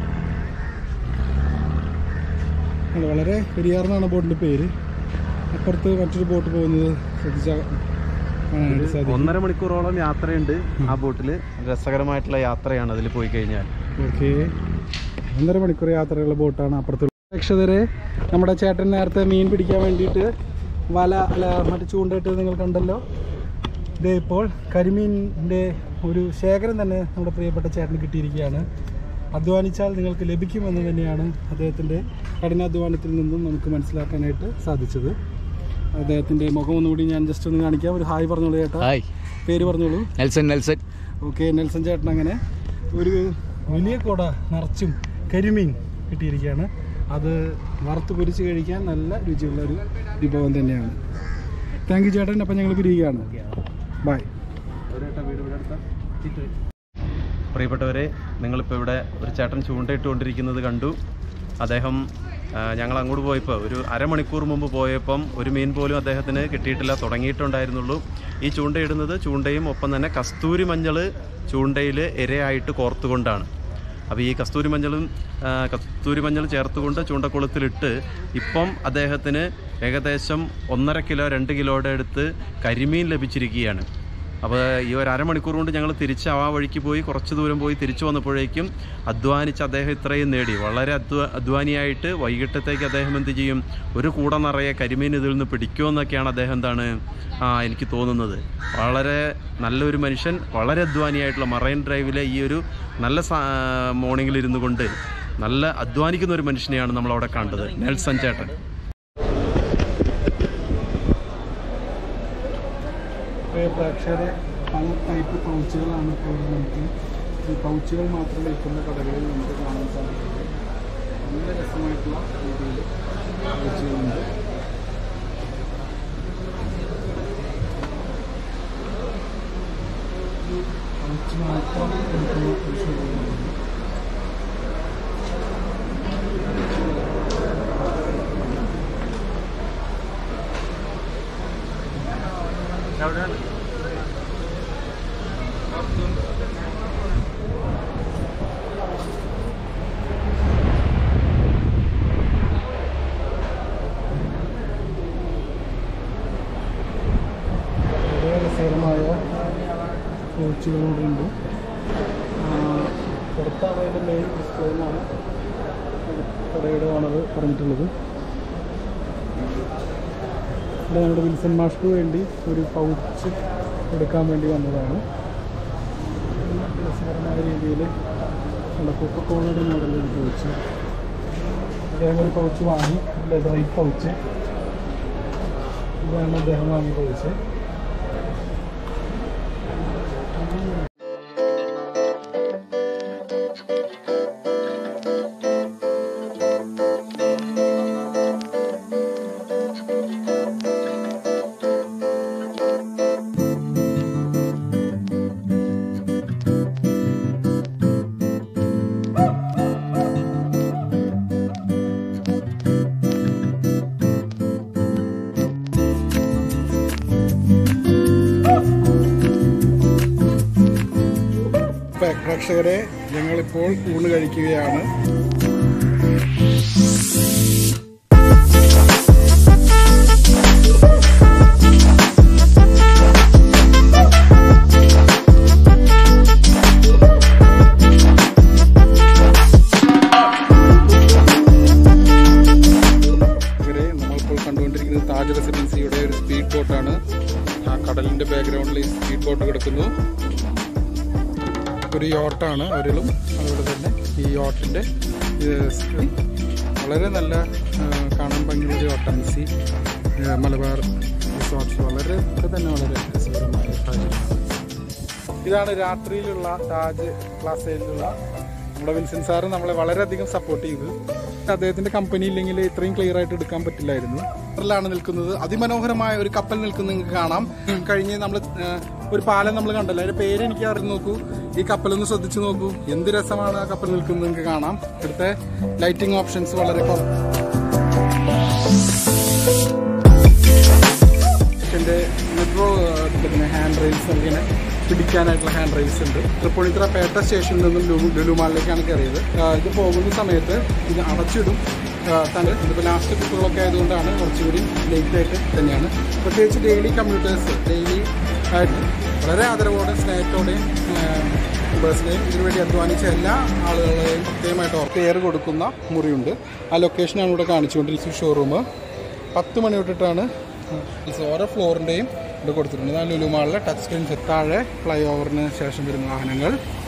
അല്ല, വളരെ പെരിയാർന്നാണ് ബോട്ടിൻ്റെ പേര് അപ്പുറത്ത് മറ്റൊരു ബോട്ട് പോകുന്നത് ശ്രദ്ധിച്ചാൽ കാണാനായിട്ട് സാധിക്കും ഒന്നര മണിക്കൂറോളം യാത്രയുണ്ട് ആ ബോട്ടിൽ രസകരമായിട്ടുള്ള യാത്രയാണ് അതിൽ പോയി കഴിഞ്ഞാൽ ഓക്കെ ഒന്നര മണിക്കൂർ യാത്രയുള്ള ബോട്ടാണ് അപ്പുറത്തുള്ള പ്രേക്ഷകരെ നമ്മുടെ ചേട്ടൻ നേരത്തെ മീൻ പിടിക്കാൻ വേണ്ടിയിട്ട് വല അല്ല മറ്റു ചൂണ്ടയിട്ട് നിങ്ങൾ കണ്ടല്ലോ ഇതേ ഇപ്പോൾ കരിമീനിൻ്റെ ഒരു ശേഖരം തന്നെ നമ്മുടെ പ്രിയപ്പെട്ട ചേട്ടന് കിട്ടിയിരിക്കുകയാണ് അധ്വാനിച്ചാൽ നിങ്ങൾക്ക് ലഭിക്കുമെന്ന് തന്നെയാണ് അദ്ദേഹത്തിൻ്റെ കഠിനാധ്വാനത്തിൽ നിന്നും നമുക്ക് മനസ്സിലാക്കാനായിട്ട് സാധിച്ചത് അദ്ദേഹത്തിൻ്റെ മുഖം ഒന്നുകൂടി ഞാൻ ജസ്റ്റ് ഒന്ന് കാണിക്കാം ഒരു ഹായ് പറഞ്ഞോളൂ ചേട്ടാ ഹായ് പേര് പറഞ്ഞോളൂ നെൽസൺ നെൽസൺ ഓക്കെ നെൽസൺ ചേട്ടൻ അങ്ങനെ ഒരു വലിയ കുട നിറച്ചും കരിമീൻ കിട്ടിയിരിക്കുകയാണ് അത് വറുത്ത് പൊരിച്ച് കഴിക്കാൻ നല്ല രുചിയുള്ള ഒരു വിഭവം തന്നെയാണ് താങ്ക് യു ചേട്ടൻ അപ്പം ഞങ്ങൾ പിരിയുകയാണ് ബൈ പ്രിയപ്പെട്ടവരെ നിങ്ങളിപ്പോൾ ഇവിടെ ഒരു ചേട്ടൻ ചൂണ്ടയിട്ടുകൊണ്ടിരിക്കുന്നത് കണ്ടു അദ്ദേഹം ആ, ഞങ്ങൾ അങ്ങോട്ട് പോയപ്പോൾ ഒരു അരമണിക്കൂർ മുമ്പ് പോയപ്പം ഒരു മീൻ പോലും അദ്ദേഹത്തിന് കിട്ടിയിട്ടില്ല തുടങ്ങിയിട്ടുണ്ടായിരുന്നുള്ളൂ ഈ ചൂണ്ടയിടുന്നത് ചൂണ്ടയും ഒപ്പം തന്നെ കസ്തൂരി മഞ്ഞൾ ചൂണ്ടയിൽ ഇരയായിട്ട് കോർത്തുകൊണ്ടാണ് അപ്പോൾ ഈ കസ്തൂരി മഞ്ഞളും ആ, കസ്തൂരി മഞ്ഞൾ ചേർത്തുകൊണ്ട് ചൂണ്ടക്കുളത്തിലിട്ട് ഇപ്പം അദ്ദേഹത്തിന് ഏകദേശം ഒന്നര കിലോ രണ്ട് കിലോയുടെ അടുത്ത് കരിമീൻ ലഭിച്ചിരിക്കുകയാണ് അപ്പോൾ ഈ ഒരു അരമണിക്കൂർ കൊണ്ട് ഞങ്ങൾ തിരിച്ച് ആ വഴിക്ക് പോയി കുറച്ച് ദൂരം പോയി തിരിച്ചു വന്നപ്പോഴേക്കും അധ്വാനിച്ച് അദ്ദേഹം ഇത്രയും നേടി വളരെ അധ്വാ അധ്വാനിയായിട്ട് വൈകിട്ടത്തേക്ക് അദ്ദേഹം എന്ത് ചെയ്യും ഒരു കൂട നിറയെ കരിമീൻ ഇതിൽ നിന്ന് പിടിക്കുമെന്നൊക്കെയാണ് അദ്ദേഹം എന്താണ് ആ, എനിക്ക് തോന്നുന്നത് വളരെ നല്ലൊരു മനുഷ്യൻ വളരെ അധ്വാനിയായിട്ടുള്ള മറൈൻ ഡ്രൈവിലെ ഈ ഒരു നല്ല മോർണിംഗിൽ ഇരുന്നു കൊണ്ട് നല്ല അധ്വാനിക്കുന്ന ഒരു മനുഷ്യനെയാണ് നമ്മളവിടെ കണ്ടത് നെൽസൺ ചേട്ടൻ പ്രിയ പ്രേക്ഷകരെ പല ടൈപ്പ് പൗച്ചുകളാണ് ഇപ്പോൾ ഇവിടെ നമുക്ക് ഈ പൗച്ചുകൾ മാത്രം വിൽക്കുന്ന കടകളിൽ നമുക്ക് കാണാൻ സാധിക്കുന്നത് നല്ല രസമായിട്ടുള്ള രീതിയിൽ പൗച്ചുകളുണ്ട് പൗച്ച് മാത്രം വിൽക്കുന്ന ഒരു ഷോറൂമാണ് വളരെ രസകരമായ കോച്ചുകളോടുണ്ട് പുറത്താണ് അതിൻ്റെ മെയിൻ ഡിസ്പ്ലേ എന്നാണ് കടയുടെ ഓണർ പറഞ്ഞിട്ടുള്ളത് ഇവിടെ നമ്മുടെ വിൽസൺ മാഷ്ക്ക് വേണ്ടി ഒരു പൗച്ച് എടുക്കാൻ വേണ്ടി വന്നതാണ് രസകരമായ രീതിയിൽ നമ്മുടെ കൊക്കക്കോളയുടെ മോഡൽ ഒരു പൗച്ച് അദ്ദേഹം ഒരു പൗച്ച് വാങ്ങി ലെതർ പൗച്ച് ഇതാണ് അദ്ദേഹം വാങ്ങിയ പൗച്ച് പ്രേക്ഷകരെ ഞങ്ങളിപ്പോൾ ഊണ് കഴിക്കുകയാണ് ഇവരെ നമ്മളിപ്പോൾ കണ്ടുകൊണ്ടിരിക്കുന്നത് താജ് റെസിഡൻസിയുടെ ഒരു സ്പീഡ് ബോട്ടാണ് ആ കടലിന്റെ ബാക്ക്ഗ്രൗണ്ടിൽ ഈ സ്പീഡ് ബോട്ട് കിടക്കുന്നു ഒരു യോട്ടാണ് അവരിലും അതുപോലെ തന്നെ ഈ യോട്ടിൻ്റെ വളരെ നല്ല ആ, കാണാൻ ഭംഗിയുള്ള ഒരു യോട്ടാണ് സി ആ, മലബാർ റിസോർട്ട്സ് വളരെ ഒക്കെ തന്നെ വളരെ രസകരമായ താജ് ഇതാണ് രാത്രിയിലുള്ള താജ് ക്ലാസ്സിലുള്ള നമ്മുടെ വിൻസൻ സാറ് നമ്മളെ വളരെയധികം സപ്പോർട്ട് ചെയ്തു അദ്ദേഹത്തിന്റെ കമ്പനി ഇല്ലെങ്കിൽ ഇത്രയും ക്ലിയർ ആയിട്ട് എടുക്കാൻ പറ്റില്ലായിരുന്നു ാണ് നിൽക്കുന്നത് അതിമനോഹരമായ ഒരു കപ്പൽ നിൽക്കുന്നത് നിങ്ങൾക്ക് കാണാം കഴിഞ്ഞ് നമ്മൾ ഒരു പാലം നമ്മൾ കണ്ടല്ലോ അതിന്റെ പേര് എനിക്ക് അറിഞ്ഞു നോക്കൂ ഈ കപ്പലൊന്ന് ശ്രദ്ധിച്ചു നോക്കൂ എന്ത് രസമാണ് ആ കപ്പൽ നിൽക്കുന്നത് നിങ്ങൾക്ക് കാണാം ഇവിടുത്തെ ലൈറ്റിംഗ് ഓപ്ഷൻസ് വളരെ കുറവ് ഇതിന്റെ മെട്രോ പിന്നെ ഹാൻഡ് റെയിൽസ് ഇങ്ങനെ പിടിക്കാനായിട്ടുള്ള ഹാൻഡ് റെയിൽസ് ഉണ്ട് തൃപ്പൂണിത്തുറ പേട്ട സ്റ്റേഷനിൽ നിന്നും ലുലു ലുലുമാളിലേക്കാണ് കയറിയത് ആ, ഇത് പോകുന്ന സമയത്ത് ഇത് അടച്ചിടും ആ, തന്നെ ഇതിപ്പോൾ ലാസ്റ്റ് ട്രിപ്പുകളൊക്കെ ആയതുകൊണ്ടാണ് കുറച്ചുകൂടി ലേറ്റ് ആയിട്ട് തന്നെയാണ് പ്രത്യേകിച്ച് ഡെയിലി കമ്മ്യൂട്ടേഴ്സ് ഡെയിലി ആയിട്ട് വളരെ ആദരവോടെ സ്നേഹത്തോടെയും ബസ്സിനെയും ഇതിനുവേണ്ടി അധ്വാനിച്ച എല്ലാ ആളുകളെയും പ്രത്യേകമായിട്ട് ഓർ പേര് കൊടുക്കുന്ന മുറിയുണ്ട് ആ ലൊക്കേഷനാണ് ഇവിടെ കാണിച്ചുകൊണ്ടിരിക്കുന്ന ഷോറൂം പത്ത് മണി തൊട്ടിട്ടാണ് ഇത് ഓരോ ഫ്ലോറിൻ്റെയും ഇവിടെ കൊടുത്തിട്ടുണ്ട് അതാണ് ലുലുമാളിലെ ടച്ച് സ്ക്രീൻ താഴെ ഫ്ലൈ ഓവറിന് ശേഷം വരുന്ന വാഹനങ്ങൾ